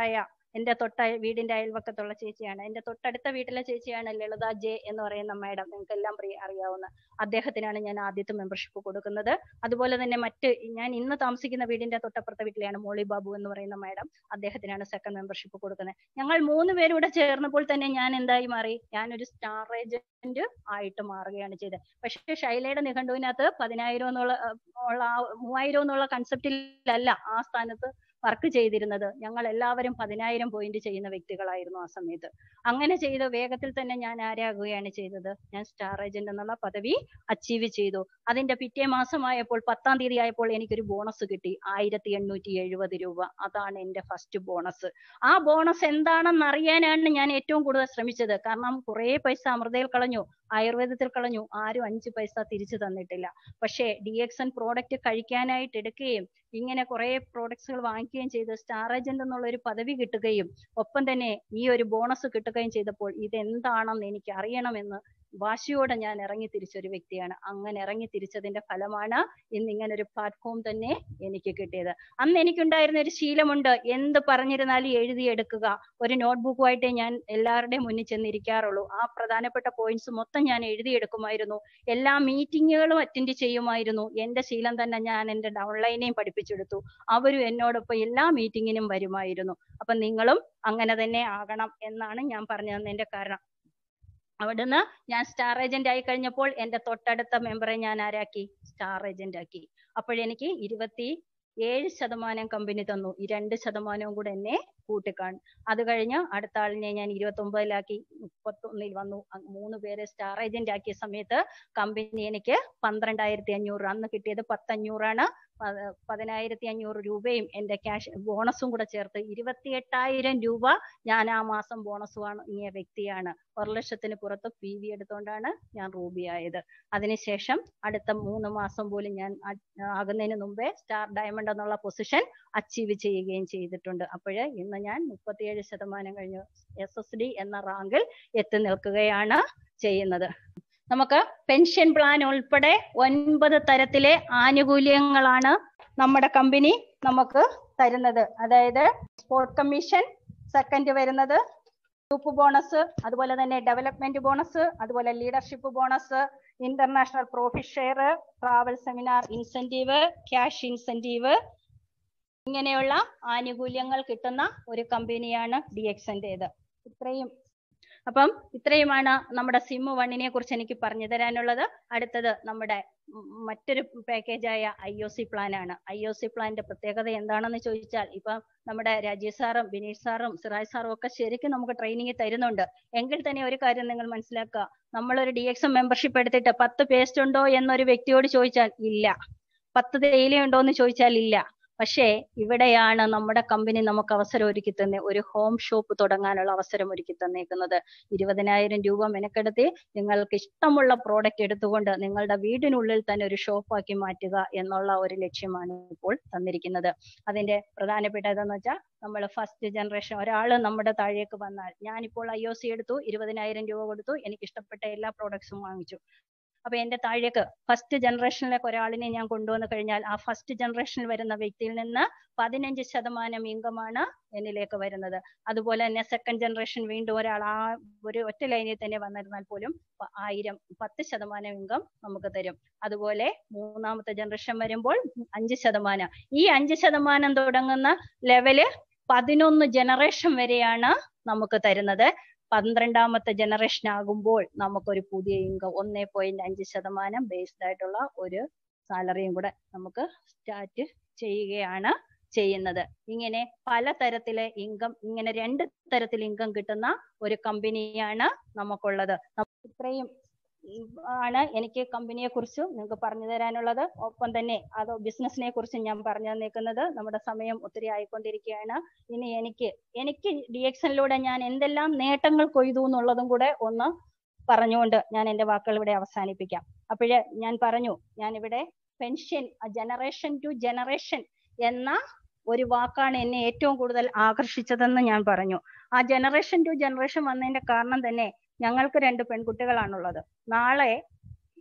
Speaker 3: എന്റെ തൊട്ട വീടിന്റെ അയൽവക്കത്തുള്ള ചേച്ചിയാണ് എന്റെ തൊട്ടടുത്ത വീട്ടിലെ ചേച്ചിയാണ് ലളിത ജെ എന്ന് പറയുന്ന മാഡം നിങ്ങൾക്ക് എല്ലാം പ്രിയ അറിയാവുന്ന അദ്ദേഹത്തിനാണ് ഞാൻ ആദ്യത്തെ മെമ്പർഷിപ്പ് കൊടുക്കുന്നത് അതുപോലെ തന്നെ മറ്റ് ഞാൻ ഇന്ന് താമസിക്കുന്ന വീടിന്റെ തൊട്ടപ്പുറത്തെ വീട്ടിലെയാണ് മോളി ബാബു എന്ന് പറയുന്ന മാഡം അദ്ദേഹത്തിനാണ് സെക്കൻഡ് മെമ്പർഷിപ്പ് കൊടുക്കുന്നത് ഞങ്ങൾ മൂന്ന് പേരും കൂടെ ചേർന്നപ്പോൾ തന്നെ ഞാൻ എന്തായി മാറി ഞാനൊരു സ്റ്റാർ ഏജന്റ് ആയിട്ട് മാറുകയാണ് ചെയ്തത് പക്ഷേ ഷൈലയുടെ നിഘണ്ടുവിനകത്ത് പതിനായിരം എന്നുള്ള അഹ് ഉള്ള ആ മൂവായിരം എന്നുള്ള കൺസെപ്റ്റിലല്ല ആ സ്ഥാനത്ത് വർക്ക് ചെയ്തിരുന്നത് ഞങ്ങൾ എല്ലാവരും പതിനായിരം പോയിന്റ് ചെയ്യുന്ന വ്യക്തികളായിരുന്നു ആ സമയത്ത് അങ്ങനെ ചെയ്ത് വേഗത്തിൽ തന്നെ ഞാൻ ആരാകുകയാണ് ചെയ്തത് ഞാൻ സ്റ്റാർ ഏജന്റ് എന്നുള്ള പദവി അച്ചീവ് ചെയ്തു അതിന്റെ പിറ്റേ മാസമായപ്പോൾ പത്താം തീയതി ആയപ്പോൾ എനിക്കൊരു ബോണസ് കിട്ടി ആയിരത്തി എണ്ണൂറ്റി എഴുപത് രൂപ അതാണ് എന്റെ ഫസ്റ്റ് ബോണസ് ആ ബോണസ് എന്താണെന്ന് അറിയാനാണ് ഞാൻ ഏറ്റവും കൂടുതൽ ശ്രമിച്ചത് കാരണം കുറെ പൈസ അമൃതയിൽ കളഞ്ഞു ആയുർവേദത്തിൽ കളഞ്ഞു ആരും അഞ്ച് പൈസ തിരിച്ചു തന്നിട്ടില്ല പക്ഷേ ഡി എക്സ് എൻ പ്രോഡക്റ്റ് കഴിക്കാനായിട്ട് എടുക്കുകയും ഇങ്ങനെ കുറെ പ്രോഡക്ട്സുകൾ വാങ്ങിക്കുകയും ചെയ്ത് സ്റ്റാർ ഏജന്റ് എന്നുള്ള ഒരു പദവി കിട്ടുകയും ഒപ്പം തന്നെ ഈ ഒരു ബോണസ് കിട്ടുകയും ചെയ്തപ്പോൾ ഇതെന്താണെന്ന് എനിക്ക് അറിയണമെന്ന് വാശിയോടെ ഞാൻ ഇറങ്ങി തിരിച്ച ഒരു വ്യക്തിയാണ് അങ്ങനെ ഇറങ്ങി തിരിച്ചതിന്റെ ഫലമാണ് ഇന്ന് ഇങ്ങനെ ഒരു പ്ലാറ്റ്ഫോം തന്നെ എനിക്ക് കിട്ടിയത് അന്ന് എനിക്കുണ്ടായിരുന്ന ഒരു ശീലമുണ്ട് എന്ത് പറഞ്ഞിരുന്നാലും എഴുതിയെടുക്കുക ഒരു നോട്ട്ബുക്കുമായിട്ടേ ഞാൻ എല്ലാവരുടെയും മുന്നിൽ ചെന്നിരിക്കാറുള്ളൂ ആ പ്രധാനപ്പെട്ട പോയിന്റ്സ് മൊത്തം ഞാൻ എഴുതിയെടുക്കുമായിരുന്നു എല്ലാ മീറ്റിങ്ങുകളും അറ്റൻഡ് ചെയ്യുമായിരുന്നു എന്റെ ശീലം തന്നെ ഞാൻ എന്റെ ഡൗൺലൈനെയും പഠിപ്പിച്ചെടുത്തു അവരും എന്നോടൊപ്പം എല്ലാ മീറ്റിങ്ങിനും വരുമായിരുന്നു അപ്പൊ നിങ്ങളും അങ്ങനെ തന്നെ ആകണം എന്നാണ് ഞാൻ പറഞ്ഞു തന്നതിന്റെ കാരണം അവിടുന്ന് ഞാൻ സ്റ്റാർ ഏജന്റ് ആയി കഴിഞ്ഞപ്പോൾ എന്റെ തൊട്ടടുത്ത മെമ്പറെ ഞാൻ ആരാക്കി സ്റ്റാർ ഏജന്റ് ആക്കി അപ്പോഴെനിക്ക് ഇരുപത്തി ഏഴ് ശതമാനം കമ്പനി തന്നു ഈ രണ്ട് ശതമാനവും കൂടെ എന്നെ കൂട്ടിക്കാണും അത് കഴിഞ്ഞ് അടുത്ത ആളിനെ ഞാൻ ഇരുപത്തി ഒമ്പതിലാക്കി മുപ്പത്തൊന്നിൽ വന്നു അ- മൂന്ന് പേരെ സ്റ്റാർ ഏജന്റ് ആക്കിയ സമയത്ത് കമ്പനി എനിക്ക് പന്ത്രണ്ടായിരത്തി അഞ്ഞൂറ് അന്ന് കിട്ടിയത് പത്തഞ്ഞൂറാണ് പ- പതിനായിരത്തി അഞ്ഞൂറ് രൂപയും എന്റെ ക്യാഷ് ബോണസും കൂടെ ചേർത്ത് ഇരുപത്തി എട്ടായിരം രൂപ ഞാൻ ആ മാസം ബോണസ് വാങ്ങിയ വ്യക്തിയാണ് ഒരു ലക്ഷത്തിന് പുറത്ത് പി വി എടുത്തുകൊണ്ടാണ് ഞാൻ റൂബി ആയത് അതിനുശേഷം അടുത്ത മൂന്ന് മാസം പോലും ഞാൻ അ- ആകുന്നതിന് മുമ്പേ സ്റ്റാർ ഡയമണ്ട് എന്നുള്ള പൊസിഷൻ അച്ചീവ് ചെയ്യുകയും ചെയ്തിട്ടുണ്ട് അപ്പോഴ് ഇന്ന് ഞാൻ മുപ്പത്തിയേഴ് ശതമാനം കഴിഞ്ഞു എസ് എസ് ഡി എന്ന റാങ്കിൽ എത്തി നിൽക്കുകയാണ് ചെയ്യുന്നത് നമുക്ക് പെൻഷൻ പ്ലാൻ ഉൾപ്പെടെ ഒൻപത് തരത്തിലെ ആനുകൂല്യങ്ങളാണ് നമ്മുടെ കമ്പനി നമുക്ക് തരുന്നത് അതായത് സ്പോർട്ട് കമ്മീഷൻ സെക്കൻഡ് വരുന്നത് ഗ്രൂപ്പ് ബോണസ് അതുപോലെ തന്നെ ഡെവലപ്മെന്റ് ബോണസ് അതുപോലെ leadership bonus international profit share travel seminar incentive cash incentive ഇങ്ങനെയുള്ള ആനുകൂല്യങ്ങൾ കിട്ടുന്ന ഒരു കമ്പനിയാണ് ഡി എക്സിൻ്റെത് ഇത്രയും അപ്പം ഇത്രയുമാണ് നമ്മുടെ സിം വണ്ണിനെ കുറിച്ച് എനിക്ക് പറഞ്ഞു തരാനുള്ളത് അടുത്തത് നമ്മുടെ ഉം മറ്റൊരു പാക്കേജായ ഐ ഒ സി പ്ലാൻ ആണ് ഐ ഒ സി പ്ലാന്റെ പ്രത്യേകത എന്താണെന്ന് ചോദിച്ചാൽ ഇപ്പം നമ്മുടെ രാജീവ് സാറും ബിനീഷ് സാറും സിറാജ് സാറും ഒക്കെ ശരിക്കും നമുക്ക് ട്രെയിനിങ് തരുന്നുണ്ട് എങ്കിൽ തന്നെ ഒരു കാര്യം നിങ്ങൾ മനസ്സിലാക്കുക നമ്മളൊരു ഡി എക്സ് മെമ്പർഷിപ്പ് എടുത്തിട്ട് പത്ത് പേസ്റ്റ് ഉണ്ടോ എന്നൊരു വ്യക്തിയോട് ചോദിച്ചാൽ ഇല്ല പത്ത് തേയില ഉണ്ടോ എന്ന് ചോദിച്ചാൽ ഇല്ല പക്ഷേ ഇവിടെയാണ് നമ്മുടെ കമ്പനി നമുക്ക് അവസരം ഒരുക്കി തന്നെ ഒരു ഹോം ഷോപ്പ് തുടങ്ങാനുള്ള അവസരം ഒരുക്കി തന്നേക്കുന്നത് ഇരുപതിനായിരം രൂപ മെനക്കെടുത്തി നിങ്ങൾക്ക് ഇഷ്ടമുള്ള പ്രോഡക്റ്റ് എടുത്തുകൊണ്ട് നിങ്ങളുടെ വീടിനുള്ളിൽ തന്നെ ഒരു ഷോപ്പാക്കി മാറ്റുക എന്നുള്ള ഒരു ലക്ഷ്യമാണ് ഇപ്പോൾ തന്നിരിക്കുന്നത് അതിന്റെ പ്രധാനപ്പെട്ട ഇതെന്ന് വെച്ചാൽ നമ്മൾ ഫസ്റ്റ് ജനറേഷൻ ഒരാൾ നമ്മുടെ താഴേക്ക് വന്നാൽ ഞാനിപ്പോൾ ഐ ഒ സി എടുത്തു ഇരുപതിനായിരം രൂപ കൊടുത്തു എനിക്ക് ഇഷ്ടപ്പെട്ട എല്ലാ പ്രോഡക്ട്സും വാങ്ങിച്ചു അപ്പൊ എന്റെ താഴേക്ക് ഫസ്റ്റ് ജനറേഷനിലേക്ക് ഒരാളിനെ ഞാൻ കൊണ്ടുവന്നു കഴിഞ്ഞാൽ ആ ഫസ്റ്റ് ജനറേഷനിൽ വരുന്ന വ്യക്തിയിൽ നിന്ന് പതിനഞ്ച് ശതമാനം ഇൻകമാണ് എന്നിലേക്ക് വരുന്നത് അതുപോലെ തന്നെ സെക്കൻഡ് ജനറേഷൻ വീണ്ടും ഒരാൾ ആ ഒരു ഒറ്റ ലൈനിൽ തന്നെ വന്നിരുന്നാൽ പോലും പ- ആയിരം പത്ത് ശതമാനം ഇൻകം നമുക്ക് തരും അതുപോലെ മൂന്നാമത്തെ ജനറേഷൻ വരുമ്പോൾ അഞ്ച് ശതമാനം ഈ അഞ്ച് ശതമാനം തുടങ്ങുന്ന ലെവല് പതിനൊന്ന് ജനറേഷൻ വരെയാണ് നമുക്ക് തരുന്നത് പന്ത്രണ്ടാമത്തെ ജനറേഷൻ ആകുമ്പോൾ നമുക്കൊരു പുതിയ ഇൻകം ഒന്നേ പോയിന്റ് അഞ്ച് ശതമാനം ബേസ്ഡ് ആയിട്ടുള്ള ഒരു സാലറിയും കൂടെ നമുക്ക് സ്റ്റാർട്ട് ചെയ്യുകയാണ് ചെയ്യുന്നത് ഇങ്ങനെ പല തരത്തിലെ ഇൻകം ഇങ്ങനെ രണ്ട് തരത്തിൽ ഇൻകം കിട്ടുന്ന ഒരു കമ്പനിയാണ് നമുക്കുള്ളത് നമുക്ക് ഇത്രയും ഉം ആണ് എനിക്ക് കമ്പനിയെ കുറിച്ച് നിങ്ങൾക്ക് പറഞ്ഞു തരാനുള്ളത് ഒപ്പം തന്നെ അത് ബിസിനസിനെ കുറിച്ച് ഞാൻ പറഞ്ഞു തന്നേക്കുന്നത് നമ്മുടെ സമയം ഒത്തിരി ആയിക്കൊണ്ടിരിക്കുകയാണ് ഇനി എനിക്ക് എനിക്ക് ഡി എക്സനിലൂടെ ഞാൻ എന്തെല്ലാം നേട്ടങ്ങൾ കൊയ്തു എന്നുള്ളതും കൂടെ ഒന്ന് പറഞ്ഞുകൊണ്ട് ഞാൻ എന്റെ വാക്കുകൾ ഇവിടെ അവസാനിപ്പിക്കാം അപ്പോഴ് ഞാൻ പറഞ്ഞു ഞാൻ ഇവിടെ പെൻഷൻ ജനറേഷൻ ടു ജനറേഷൻ എന്ന ഒരു വാക്കാണ് എന്നെ ഏറ്റവും കൂടുതൽ ആകർഷിച്ചതെന്ന് ഞാൻ പറഞ്ഞു ആ ജനറേഷൻ ടു ജനറേഷൻ വന്നതിന്റെ കാരണം തന്നെ ഞങ്ങൾക്ക് രണ്ട് പെൺകുട്ടികളാണുള്ളത് നാളെ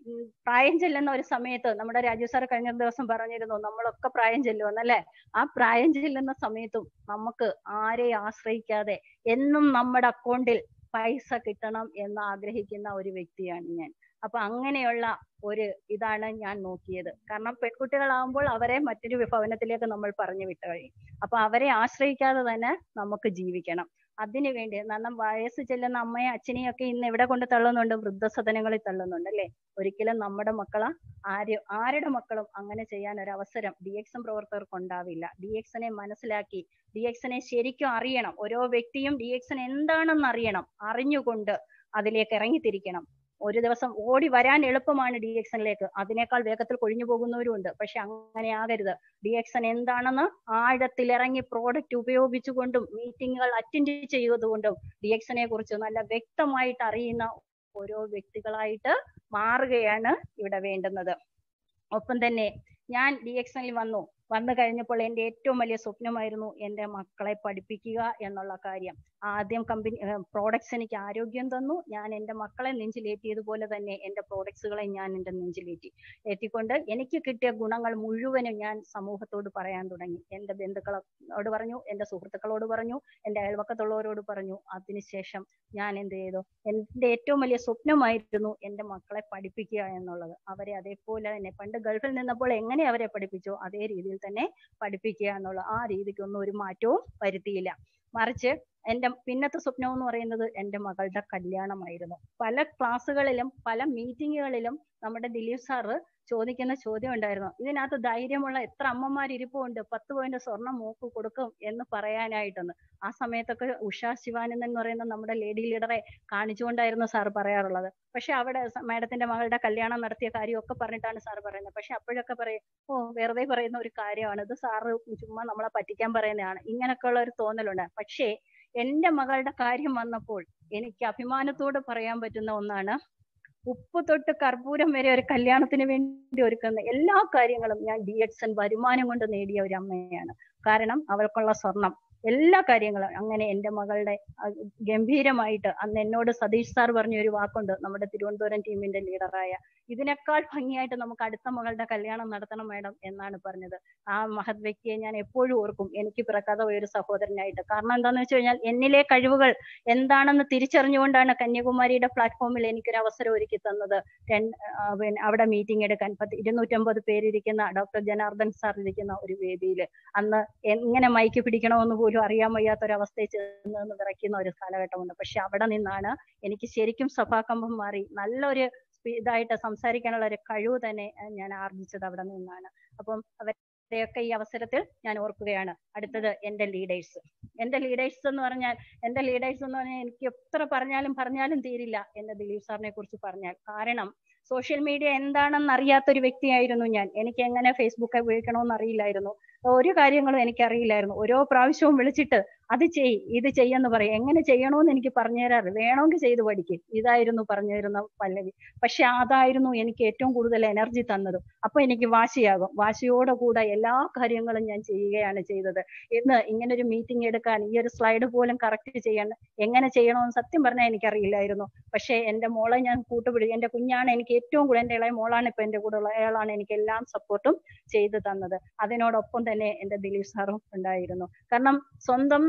Speaker 3: ഉം, പ്രായം ചെല്ലുന്ന ഒരു സമയത്ത് നമ്മുടെ രാജീവ് സാർ കഴിഞ്ഞ ദിവസം പറഞ്ഞിരുന്നു നമ്മളൊക്കെ പ്രായം ചെല്ലുമെന്നല്ലേ ആ പ്രായം ചെല്ലുന്ന സമയത്തും നമുക്ക് ആരെയും ആശ്രയിക്കാതെ എന്നും നമ്മുടെ അക്കൗണ്ടിൽ പൈസ കിട്ടണം എന്ന് ആഗ്രഹിക്കുന്ന ഒരു വ്യക്തിയാണ് ഞാൻ അപ്പൊ അങ്ങനെയുള്ള ഒരു ഇതാണ് ഞാൻ നോക്കിയത് കാരണം പെൺകുട്ടികളാകുമ്പോൾ അവരെ മറ്റൊരു ഭവനത്തിലേക്ക് നമ്മൾ പറഞ്ഞു വിട്ട കഴിയും അപ്പൊ അവരെ ആശ്രയിക്കാതെ തന്നെ നമുക്ക് ജീവിക്കണം അതിനു വേണ്ടി കാരണം വയസ്സ് ചെല്ലുന്ന അമ്മയും അച്ഛനെയും ഒക്കെ ഇന്ന് എവിടെ കൊണ്ട് തള്ളുന്നുണ്ട് വൃദ്ധസദനങ്ങളിൽ തള്ളുന്നുണ്ട് അല്ലെ ഒരിക്കലും നമ്മുടെ മക്കളെ ആര് ആരുടെ മക്കളും അങ്ങനെ ചെയ്യാൻ ഒരു അവസരം ഡി എക്സും പ്രവർത്തകർക്ക് ഉണ്ടാവില്ല ഡി എക്സിനെ മനസ്സിലാക്കി ഡി എക്സിനെ ശരിക്കും അറിയണം ഓരോ വ്യക്തിയും ഡി എക്സിന് എന്താണെന്ന് അറിയണം അറിഞ്ഞുകൊണ്ട് അതിലേക്ക് ഇറങ്ങിത്തിരിക്കണം ഒരു ദിവസം ഓടി വരാൻ എളുപ്പമാണ് ഡി എക്സനിലേക്ക് അതിനേക്കാൾ വേഗത്തിൽ കൊഴിഞ്ഞു പോകുന്നവരും ഉണ്ട് പക്ഷെ അങ്ങനെ ആകരുത് ഡി എക്സൻ എന്താണെന്ന് ആഴത്തിൽ ഇറങ്ങി പ്രോഡക്റ്റ് ഉപയോഗിച്ചുകൊണ്ടും മീറ്റിങ്ങുകൾ അറ്റൻഡ് ചെയ്തുകൊണ്ടും ഡി എക്സനെ കുറിച്ച് നല്ല വ്യക്തമായിട്ട് അറിയുന്ന ഓരോ വ്യക്തികളായിട്ട് മാറുകയാണ് ഇവിടെ വേണ്ടുന്നത് ഒപ്പം തന്നെ ഞാൻ ഡി എക്സനിൽ വന്നു വന്നു കഴിഞ്ഞപ്പോൾ എൻ്റെ ഏറ്റവും വലിയ സ്വപ്നമായിരുന്നു എൻ്റെ മക്കളെ പഠിപ്പിക്കുക എന്നുള്ള കാര്യം ആദ്യം കമ്പനി പ്രോഡക്ട്സ് എനിക്ക് ആരോഗ്യം തന്നു ഞാൻ എൻ്റെ മക്കളെ നെഞ്ചിലേറ്റിയതുപോലെ തന്നെ എൻ്റെ പ്രോഡക്ട്സുകളെ ഞാൻ എൻ്റെ നെഞ്ചിലേറ്റി ഏറ്റിക്കൊണ്ട് എനിക്ക് കിട്ടിയ ഗുണങ്ങൾ മുഴുവനും ഞാൻ സമൂഹത്തോട് പറയാൻ തുടങ്ങി എൻ്റെ ബന്ധുക്കളോട് പറഞ്ഞു എൻ്റെ സുഹൃത്തുക്കളോട് പറഞ്ഞു എൻ്റെ അയൽവക്കത്തുള്ളവരോട് പറഞ്ഞു അതിനുശേഷം ഞാൻ എന്ത് ചെയ്തു എൻ്റെ ഏറ്റവും വലിയ സ്വപ്നമായിരുന്നു എൻ്റെ മക്കളെ പഠിപ്പിക്കുക എന്നുള്ളത് അവരെ അതേപോലെ തന്നെ പണ്ട് ഗൾഫിൽ നിന്നപ്പോൾ എങ്ങനെ അവരെ പഠിപ്പിച്ചോ അതേ രീതിയിൽ തന്നെ പഠിപ്പിക്കുക എന്നുള്ള ആ രീതിക്കൊന്നും ഒരു മാറ്റവും വരുത്തിയില്ല മറിച്ച് എൻ്റെ പിന്നത്തെ സ്വപ്നം എന്ന് പറയുന്നത് എൻ്റെ മകളുടെ കല്യാണമായിരുന്നു പല ക്ലാസ്സുകളിലും പല മീറ്റിങ്ങുകളിലും നമ്മുടെ ദിലീപ് സാറ് ചോദിക്കുന്ന ചോദ്യം ഉണ്ടായിരുന്നു ഇതിനകത്ത് ധൈര്യമുള്ള എത്ര അമ്മമാർ ഇരിപ്പുണ്ട് പത്ത് പോയിന്റ് സ്വർണം മൂക്ക് കൊടുക്കും എന്ന് പറയാനായിട്ടൊന്ന് ആ സമയത്തൊക്കെ ഉഷ ശിവാനന്ദൻ എന്ന് പറയുന്ന നമ്മുടെ ലേഡി ലീഡറെ കാണിച്ചുകൊണ്ടായിരുന്നു സാർ പറയാറുള്ളത് പക്ഷെ അവിടെ മാഡത്തിന്റെ മകളുടെ കല്യാണം നടത്തിയ കാര്യമൊക്കെ പറഞ്ഞിട്ടാണ് സാർ പറയുന്നത് പക്ഷെ അപ്പോഴൊക്കെ പറയും ഓ വെറുതെ പറയുന്ന ഒരു കാര്യമാണ് ഇത് സാറ് ചുമ്മാ നമ്മളെ പറ്റിക്കാൻ പറയുന്നതാണ് ഇങ്ങനൊക്കെയുള്ള ഒരു തോന്നലുണ്ട് പക്ഷേ എന്റെ മകളുടെ കാര്യം വന്നപ്പോൾ എനിക്ക് അഭിമാനത്തോടെ പറയാൻ പറ്റുന്ന ഒന്നാണ് ഉപ്പ് തൊട്ട് കർപ്പൂരം വരെ ഒരു കല്യാണത്തിന് വേണ്ടി ഒരുക്കുന്ന എല്ലാ കാര്യങ്ങളും ഞാൻ ഡി എക്സൻ വരുമാനം കൊണ്ട് നേടിയ ഒരു അമ്മയാണ് കാരണം അവൾക്കുള്ള സ്വർണം എല്ലാ കാര്യങ്ങളും അങ്ങനെ എൻ്റെ മകളുടെ ഗംഭീരമായിട്ട് അന്ന് എന്നോട് സതീഷ് സാർ പറഞ്ഞ ഒരു വാക്കുണ്ട് നമ്മുടെ തിരുവനന്തപുരം ടീമിന്റെ ലീഡറായ ഇതിനേക്കാൾ ഭംഗിയായിട്ട് നമുക്ക് അടുത്ത മകളുടെ കല്യാണം നടത്തണം മാഡം എന്നാണ് പറഞ്ഞത് ആ മഹത് വ്യക്തിയെ ഞാൻ എപ്പോഴും ഓർക്കും എനിക്ക് പിറക്കാതെ ഒരു സഹോദരനായിട്ട് കാരണം എന്താണെന്ന് വെച്ച് കഴിഞ്ഞാൽ എന്നിലെ കഴിവുകൾ എന്താണെന്ന് തിരിച്ചറിഞ്ഞുകൊണ്ടാണ് കന്യാകുമാരിയുടെ പ്ലാറ്റ്ഫോമിൽ എനിക്കൊരു അവസരം ഒരുക്കി തന്നത് രണ്ട് പിന്നെ അവിടെ മീറ്റിംഗ് എടുക്കാൻ പത്ത് ഇരുന്നൂറ്റമ്പത് പേരിരിക്കുന്ന ഡോക്ടർ ജനാർദ്ദൻ സാർ ഇരിക്കുന്ന ഒരു വേദിയിൽ അന്ന് എങ്ങനെ മൈക്ക് പിടിക്കണമെന്ന് പോലും അറിയാൻ വയ്യാത്ത ഒരു അവസ്ഥയിൽ ചെന്ന് വിറയ്ക്കുന്ന ഒരു കാലഘട്ടമുണ്ട് പക്ഷെ അവിടെ നിന്നാണ് എനിക്ക് ശരിക്കും സഭാകമ്പം മാറി നല്ലൊരു ഇതായിട്ട് സംസാരിക്കാനുള്ള ഒരു കഴിവ് തന്നെ ഞാൻ ആർജിച്ചത് അവിടെ നിന്നാണ് അപ്പം അവരെയൊക്കെ ഈ അവസരത്തിൽ ഞാൻ ഓർക്കുകയാണ് അടുത്തത് എന്റെ ലീഡേഴ്സ് എന്റെ ലീഡേഴ്സ് എന്ന് പറഞ്ഞാൽ എന്റെ ലീഡേഴ്സ് എന്ന് പറഞ്ഞാൽ എനിക്ക് എത്ര പറഞ്ഞാലും പറഞ്ഞാലും തീരില്ല എന്റെ ദിലീപ് സാറിനെ കുറിച്ച് പറഞ്ഞാൽ കാരണം സോഷ്യൽ മീഡിയ എന്താണെന്ന് അറിയാത്ത ഒരു വ്യക്തിയായിരുന്നു ഞാൻ എനിക്ക് എങ്ങനെ ഫേസ്ബുക്ക് ഉപയോഗിക്കണമെന്ന് അറിയില്ലായിരുന്നു ഒരു കാര്യങ്ങളും എനിക്കറിയില്ലായിരുന്നു ഓരോ പ്രാവശ്യവും വിളിച്ചിട്ട് അത് ചെയ് ഇത് ചെയ്യെന്ന് പറയും എങ്ങനെ ചെയ്യണമെന്ന് എനിക്ക് പറഞ്ഞു തരാറ് വേണമെങ്കിൽ ചെയ്ത് പഠിക്കും ഇതായിരുന്നു പറഞ്ഞു തരുന്ന പല്ലവി പക്ഷെ അതായിരുന്നു എനിക്ക് ഏറ്റവും കൂടുതൽ എനർജി തന്നതും അപ്പൊ എനിക്ക് വാശിയാകും വാശിയോടെ കൂടെ എല്ലാ കാര്യങ്ങളും ഞാൻ ചെയ്യുകയാണ് ചെയ്തത് ഇന്ന് ഇങ്ങനെ ഒരു മീറ്റിംഗ് എടുക്കാൻ ഈ ഒരു സ്ലൈഡ് പോലും കറക്റ്റ് ചെയ്യാൻ എങ്ങനെ ചെയ്യണമെന്ന് സത്യം പറഞ്ഞാൽ എനിക്കറിയില്ലായിരുന്നു പക്ഷെ എന്റെ മോളെ ഞാൻ കൂട്ടുപിടി എന്റെ കുഞ്ഞാണ് എനിക്ക് ഏറ്റവും കൂടുതൽ എന്റെ ഇളയ മോളാണ് ഇപ്പൊ എന്റെ കൂടെ ഉള്ള അയാളാണ് എനിക്ക് എല്ലാം സപ്പോർട്ടും ചെയ്തു തന്നത് അതിനോടൊപ്പം തന്നെ എന്റെ ദിലീപ് സാറും ഉണ്ടായിരുന്നു കാരണം സ്വന്തം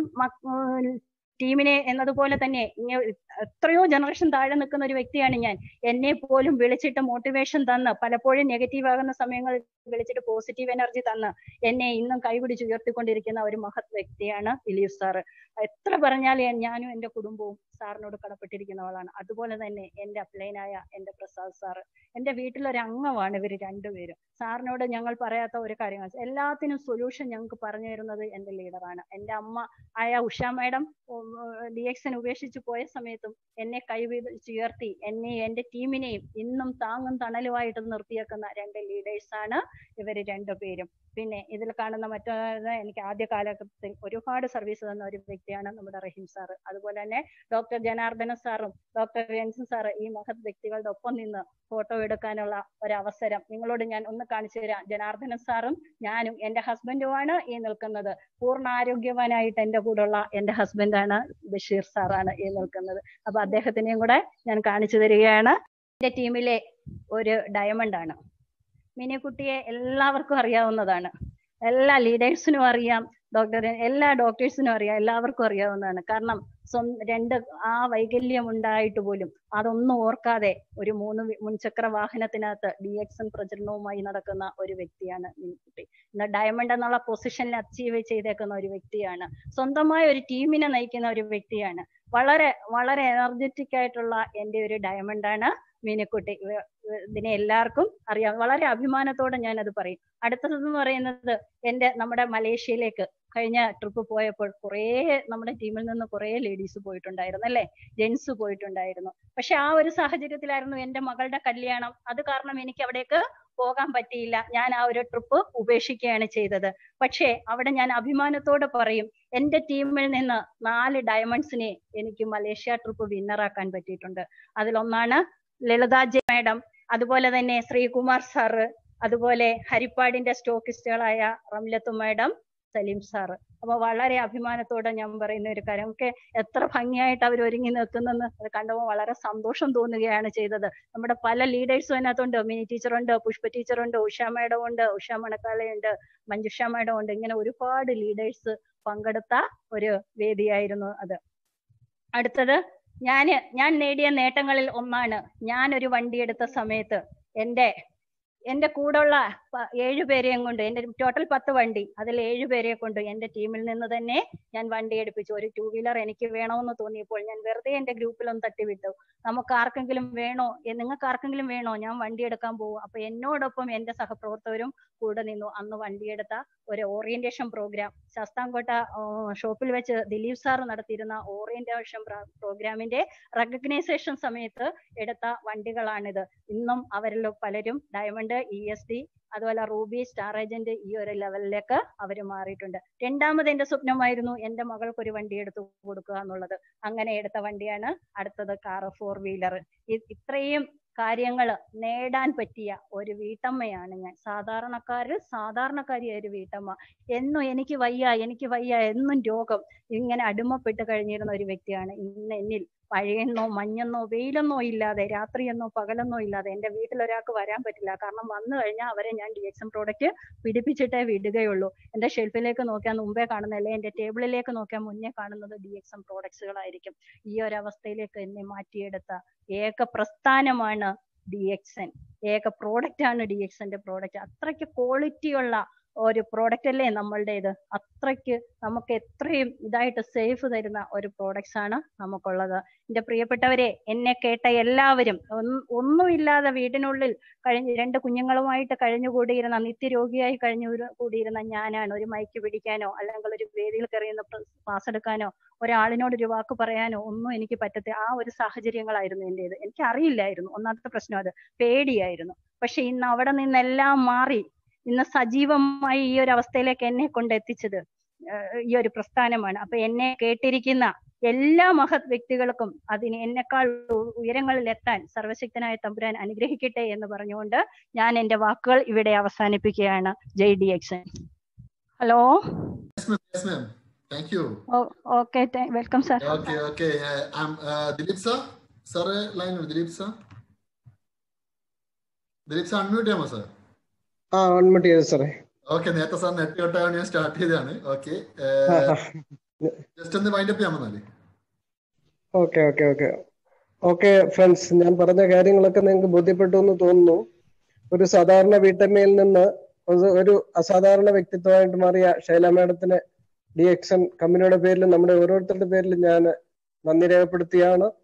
Speaker 3: ടീമിനെ എന്നതുപോലെ തന്നെ എത്രയോ ജനറേഷൻ താഴെ നിൽക്കുന്ന ഒരു വ്യക്തിയാണ് ഞാൻ എന്നെ പോലും വിളിച്ചിട്ട് മോട്ടിവേഷൻ തന്ന് പലപ്പോഴും നെഗറ്റീവ് ആകുന്ന സമയങ്ങളിൽ വിളിച്ചിട്ട് പോസിറ്റീവ് എനർജി തന്ന് എന്നെ ഇന്നും കൈപിടിച്ച് ഉയർത്തിക്കൊണ്ടിരിക്കുന്ന ഒരു മഹത് വ്യക്തിയാണ് ദിലീപ് സാറ് എത്ര പറഞ്ഞാൽ ഞാനും എൻ്റെ കുടുംബവും സാറിനോട് കടപ്പെട്ടിരിക്കുന്നവളാണ് അതുപോലെ തന്നെ എൻ്റെ അപ്ലൈനായ എൻ്റെ പ്രസാദ് സാറ് എൻ്റെ വീട്ടിലൊരു അംഗമാണ് ഇവർ രണ്ടുപേരും സാറിനോട് ഞങ്ങൾ പറയാത്ത ഒരു കാര്യങ്ങൾ എല്ലാത്തിനും സൊല്യൂഷൻ ഞങ്ങൾക്ക് പറഞ്ഞു തരുന്നത് എൻ്റെ ലീഡറാണ് എൻ്റെ അമ്മ ആയ ഉഷ മാഡം ഡി എക്സിന് ഉപേക്ഷിച്ച് പോയ സമയത്തും എന്നെ കൈവിച്ചുയർത്തി എന്നെ എൻ്റെ ടീമിനെയും ഇന്നും താങ്ങും തണലുമായിട്ട് നിർത്തിയേക്കുന്ന രണ്ട് ലീഡേഴ്സാണ് ഇവർ രണ്ടുപേരും പിന്നെ ഇതിൽ കാണുന്ന മറ്റൊരു എനിക്ക് ആദ്യ കാലഘട്ടത്തിൽ ഒരുപാട് സർവീസ് തന്ന ഒരു വ്യക്തിയാണ് നമ്മുടെ റഹീം സാറ് അതുപോലെ തന്നെ ഡോക്ടർ ജനാർദ്ദന സാറും ഡോക്ടർ രഞ്ജൻ സാറ് ഈ മഹത് വ്യക്തികളുടെ ഒപ്പം നിന്ന് ഫോട്ടോ എടുക്കാനുള്ള ഒരു അവസരം നിങ്ങളോട് ഞാൻ ഒന്ന് കാണിച്ചു തരാം ജനാർദ്ദന സാറും ഞാനും എൻ്റെ ഹസ്ബൻഡുമാണ് ഈ നിൽക്കുന്നത് പൂർണ്ണ ആരോഗ്യവാനായിട്ട് എൻ്റെ കൂടെയുള്ള എൻ്റെ ഹസ്ബൻഡാണ് ബഷീർ സാറാണ് ഈ നിൽക്കുന്നത് അപ്പൊ അദ്ദേഹത്തിനെയും കൂടെ ഞാൻ കാണിച്ചു തരികയാണ് എന്റെ ടീമിലെ ഒരു ഡയമണ്ട് ആണ് മിനിക്കുട്ടിയെ എല്ലാവർക്കും അറിയാവുന്നതാണ് എല്ലാ ലീഡേഴ്സിനും അറിയാം ഡോക്ടർ എല്ലാ ഡോക്ടേഴ്സിനും അറിയാം എല്ലാവർക്കും അറിയാവുന്നതാണ് കാരണം സ്വന്തം രണ്ട് ആ വൈകല്യം ഉണ്ടായിട്ട് പോലും അതൊന്നും ഓർക്കാതെ ഒരു മൂന്ന് വി- മുൻചക്ര വാഹനത്തിനകത്ത് ഡി എക്സൺ പ്രചരണവുമായി നടക്കുന്ന ഒരു വ്യക്തിയാണ് മിനിക്കുട്ടി ഇന്ന് ഡയമണ്ട് എന്നുള്ള പൊസിഷനിൽ അച്ചീവ് ചെയ്തേക്കുന്ന ഒരു വ്യക്തിയാണ് സ്വന്തമായ ഒരു ടീമിനെ നയിക്കുന്ന ഒരു വ്യക്തിയാണ് വളരെ വളരെ എനർജറ്റിക് ആയിട്ടുള്ള എൻ്റെ ഒരു ഡയമണ്ട് ആണ് മീനക്കുട്ടി ഇവ- ഇവ- ഇതിനെ എല്ലാവർക്കും അറിയാം വളരെ അഭിമാനത്തോടെ ഞാൻ അത് പറയും അടുത്തതെന്ന് പറയുന്നത് എൻ്റെ നമ്മുടെ മലേഷ്യയിലേക്ക് കഴിഞ്ഞ ട്രിപ്പ് പോയപ്പോൾ കുറേ നമ്മുടെ ടീമിൽ നിന്ന് കുറേ ലേഡീസ് പോയിട്ടുണ്ടായിരുന്നു അല്ലേ ജെൻസ് പോയിട്ടുണ്ടായിരുന്നു പക്ഷെ ആ ഒരു സാഹചര്യത്തിലായിരുന്നു എൻ്റെ മകളുടെ കല്യാണം അത് കാരണം എനിക്ക് അവിടേക്ക് പോകാൻ പറ്റിയില്ല ഞാൻ ആ ഒരു ട്രിപ്പ് ഉപേക്ഷിക്കുകയാണ് ചെയ്തത് പക്ഷേ അവിടെ ഞാൻ അഭിമാനത്തോടെ പറയും എൻ്റെ ടീമിൽ നിന്ന് നാല് ഡയമണ്ട്സിനെ എനിക്ക് മലേഷ്യ ട്രിപ്പ് വിന്നറാക്കാൻ പറ്റിയിട്ടുണ്ട് അതിലൊന്നാണ് ലളിത ജെ മാഡം അതുപോലെ തന്നെ ശ്രീകുമാർ സാറ് അതുപോലെ ഹരിപ്പാടിന്റെ സ്റ്റോക്കിസ്റ്റുകളായ റംലത്ത് മാഡം സലീം സാറ് അപ്പൊ വളരെ അഭിമാനത്തോടെ ഞാൻ പറയുന്ന ഒരു കാര്യം ഒക്കെ എത്ര ഭംഗിയായിട്ട് അവർ ഒരുങ്ങി നിൽക്കുന്നെന്ന് അത് കണ്ടപ്പോൾ വളരെ സന്തോഷം തോന്നുകയാണ് ചെയ്തത് നമ്മുടെ പല ലീഡേഴ്സും അതിനകത്തുണ്ട് മിനി ടീച്ചറുണ്ട് പുഷ്പ ടീച്ചറുണ്ട് ഉഷ മാഡം ഉണ്ട് ഉഷ മണക്കാലയുണ്ട് മഞ്ജുഷ മാഡം ഉണ്ട് ഇങ്ങനെ ഒരുപാട് ലീഡേഴ്സ് പങ്കെടുത്ത ഒരു വേദിയായിരുന്നു അത് അടുത്തത് ഞാന് ഞാൻ നേടിയ നേട്ടങ്ങളിൽ ഒന്നാണ് ഞാൻ ഒരു വണ്ടി എടുത്ത സമയത്ത് എൻ്റെ എന്റെ കൂടെയുള്ള പ- ഏഴ് പേരെയും കൊണ്ട് എന്റെ ടോട്ടൽ പത്ത് വണ്ടി അതിൽ ഏഴ് പേരെ കൊണ്ട് എന്റെ ടീമിൽ നിന്ന് തന്നെ ഞാൻ വണ്ടി എടുപ്പിച്ചു ഒരു ടൂ വീലർ എനിക്ക് വേണമെന്ന് തോന്നിയപ്പോൾ ഞാൻ വെറുതെ എന്റെ ഗ്രൂപ്പിലൊന്ന് തട്ടിവിട്ടു നമുക്ക് ആർക്കെങ്കിലും വേണോ എ- നിങ്ങൾക്ക് ആർക്കെങ്കിലും വേണോ ഞാൻ വണ്ടി എടുക്കാൻ പോകും അപ്പൊ എന്നോടൊപ്പം എന്റെ സഹപ്രവർത്തകരും കൂടെ നിന്നു അന്ന് വണ്ടിയെടുത്ത ഒരു ഓറിയന്റേഷൻ പ്രോഗ്രാം ശാസ്താംകോട്ട ആ, ഷോപ്പിൽ വെച്ച് ദിലീപ് സാർ നടത്തിയിരുന്ന ഓറിയന്റേഷൻ പ്രോഗ്രാമിന്റെ റെക്കഗ്നൈസേഷൻ സമയത്ത് എടുത്ത വണ്ടികളാണിത് ഇന്നും അവരിൽ പലരും ഡയമണ്ട് ഇ എസ് ഡി അതുപോലെ റൂബി സ്റ്റാർ ഏജന്റ് ഈ ഒരു ലെവലിലേക്ക് അവർ മാറിയിട്ടുണ്ട് രണ്ടാമത് എന്റെ സ്വപ്നമായിരുന്നു എന്റെ മകൾക്ക് ഒരു വണ്ടി എടുത്തു കൊടുക്കുക എന്നുള്ളത് അങ്ങനെ എടുത്ത വണ്ടിയാണ് അടുത്തത് കാർ ഫോർ വീലർ ഇത്രയും കാര്യങ്ങൾ നേടാൻ പറ്റിയ ഒരു വീട്ടമ്മയാണ് ഞാൻ സാധാരണക്കാരിൽ സാധാരണക്കാരിയായ ഒരു വീട്ടമ്മ എന്നും എനിക്ക് വയ്യ എനിക്ക് വയ്യ എന്നും രോഗം ഇങ്ങനെ അടിമപ്പെട്ട് കഴിഞ്ഞിരുന്ന ഒരു വ്യക്തിയാണ് ഇന്ന് എന്നിൽ മഴയെന്നോ മഞ്ഞെന്നോ വെയിലെന്നോ ഇല്ലാതെ രാത്രിയെന്നോ പകലെന്നോ ഇല്ലാതെ എന്റെ വീട്ടിൽ ഒരാൾക്ക് വരാൻ പറ്റില്ല കാരണം വന്നു കഴിഞ്ഞാൽ അവരെ ഞാൻ ഡി എക്സ് എം പ്രോഡക്റ്റ് പിടിപ്പിച്ചിട്ടേ വിടുകയുള്ളൂ എന്റെ ഷെൽഫിലേക്ക് നോക്കിയാൽ മുമ്പേ കാണുന്ന അല്ലെ എന്റെ ടേബിളിലേക്ക് നോക്കിയാൽ മുന്നേ കാണുന്നത് ഡി എക്സ് എം പ്രോഡക്ട്സുകളായിരിക്കും ഈ ഒരു അവസ്ഥയിലേക്ക് എന്നെ മാറ്റിയെടുത്ത ഏക പ്രസ്ഥാനമാണ് ഡി എക്സ് എൻ ഏക പ്രോഡക്റ്റ് ആണ് ഡി എക്സ് എന്റെ പ്രോഡക്റ്റ് അത്രയ്ക്ക് ക്വാളിറ്റിയുള്ള ഒരു പ്രോഡക്റ്റ് അല്ലേ നമ്മളുടേത് അത്രയ്ക്ക് നമുക്ക് എത്രയും ഇതായിട്ട് സേഫ് തരുന്ന ഒരു പ്രോഡക്ട്സ് ആണ് നമുക്കുള്ളത് എന്റെ പ്രിയപ്പെട്ടവരെ എന്നെ കേട്ട എല്ലാവരും ഒന്നും- ഒന്നുമില്ലാതെ വീടിനുള്ളിൽ കഴിഞ്ഞ് രണ്ട് കുഞ്ഞുങ്ങളുമായിട്ട് കഴിഞ്ഞുകൂടിയിരുന്ന നിത്യരോഗിയായി കഴിഞ്ഞു കൂടിയിരുന്ന ഞാനാണ് ഒരു മൈക്ക് പിടിക്കാനോ അല്ലെങ്കിൽ ഒരു വേദിയിൽ കയറിയുന്ന ക്ലാസ് എടുക്കാനോ ഒരാളിനോട് ഒരു വാക്ക് പറയാനോ ഒന്നും എനിക്ക് പറ്റത്തെ ആ ഒരു സാഹചര്യങ്ങളായിരുന്നു എന്റേത് എനിക്ക് അറിയില്ലായിരുന്നു ഒന്നാമത്തെ പ്രശ്നം അത് പേടിയായിരുന്നു പക്ഷെ ഇന്ന് അവിടെ നിന്നെല്ലാം മാറി ഇന്ന് സജീവമായി ഈ ഒരു അവസ്ഥയിലേക്ക് എന്നെ കൊണ്ടെത്തിച്ചത് ഏഹ് ഈ ഒരു പ്രസ്ഥാനമാണ് അപ്പൊ എന്നെ കേട്ടിരിക്കുന്ന എല്ലാ മഹത് വ്യക്തികൾക്കും അതിന് എന്നെക്കാൾ ഉ- ഉയരങ്ങളിൽ എത്താൻ സർവശക്തനായ തമ്പുരാൻ അനുഗ്രഹിക്കട്ടെ എന്ന് പറഞ്ഞുകൊണ്ട് ഞാൻ എന്റെ വാക്കുകൾ ഇവിടെ അവസാനിപ്പിക്കുകയാണ് ജയ് D XN hello
Speaker 1: Yes, ma'am. Yes, ma'am. Thank you.
Speaker 3: Okay welcome sir
Speaker 1: Okay, okay. Uh, I'm uh, Dilip sir. Sir, line ഉണ്ട്. Dileep sir. Dileep sir unmute ചെയ്യാമോ sir?
Speaker 2: ആ അൺമിട്ട് ചെയ്തു സാറേ
Speaker 1: ഓക്കെ നേരത്തെ സാർ നെറ്റ് കട്ടാണ് ഞാൻ സ്റ്റാർട്ട് ചെയ്തതാണ് ഓക്കെ ജസ്റ്റ് ഒന്ന് wind up ചെയ്യാൻ വന്നാല്
Speaker 2: okay okay okay okay friends ഞാൻ പറഞ്ഞ കാര്യങ്ങളൊക്കെ നിങ്ങൾക്ക് ബോധ്യപ്പെട്ടു എന്ന് തോന്നുന്നു ഒരു സാധാരണ വീട്ടമ്മയിൽ നിന്ന് ഒരു- ഒരു അസാധാരണ വ്യക്തിത്വമായിട്ട് മാറിയ ശൈല മാഡത്തിന് ഡി എക്സൺ കമ്പനിയുടെ പേരിലും നമ്മുടെ ഓരോരുത്തരുടെ പേരിലും ഞാൻ നന്ദി രേഖപ്പെടുത്തിയാണ്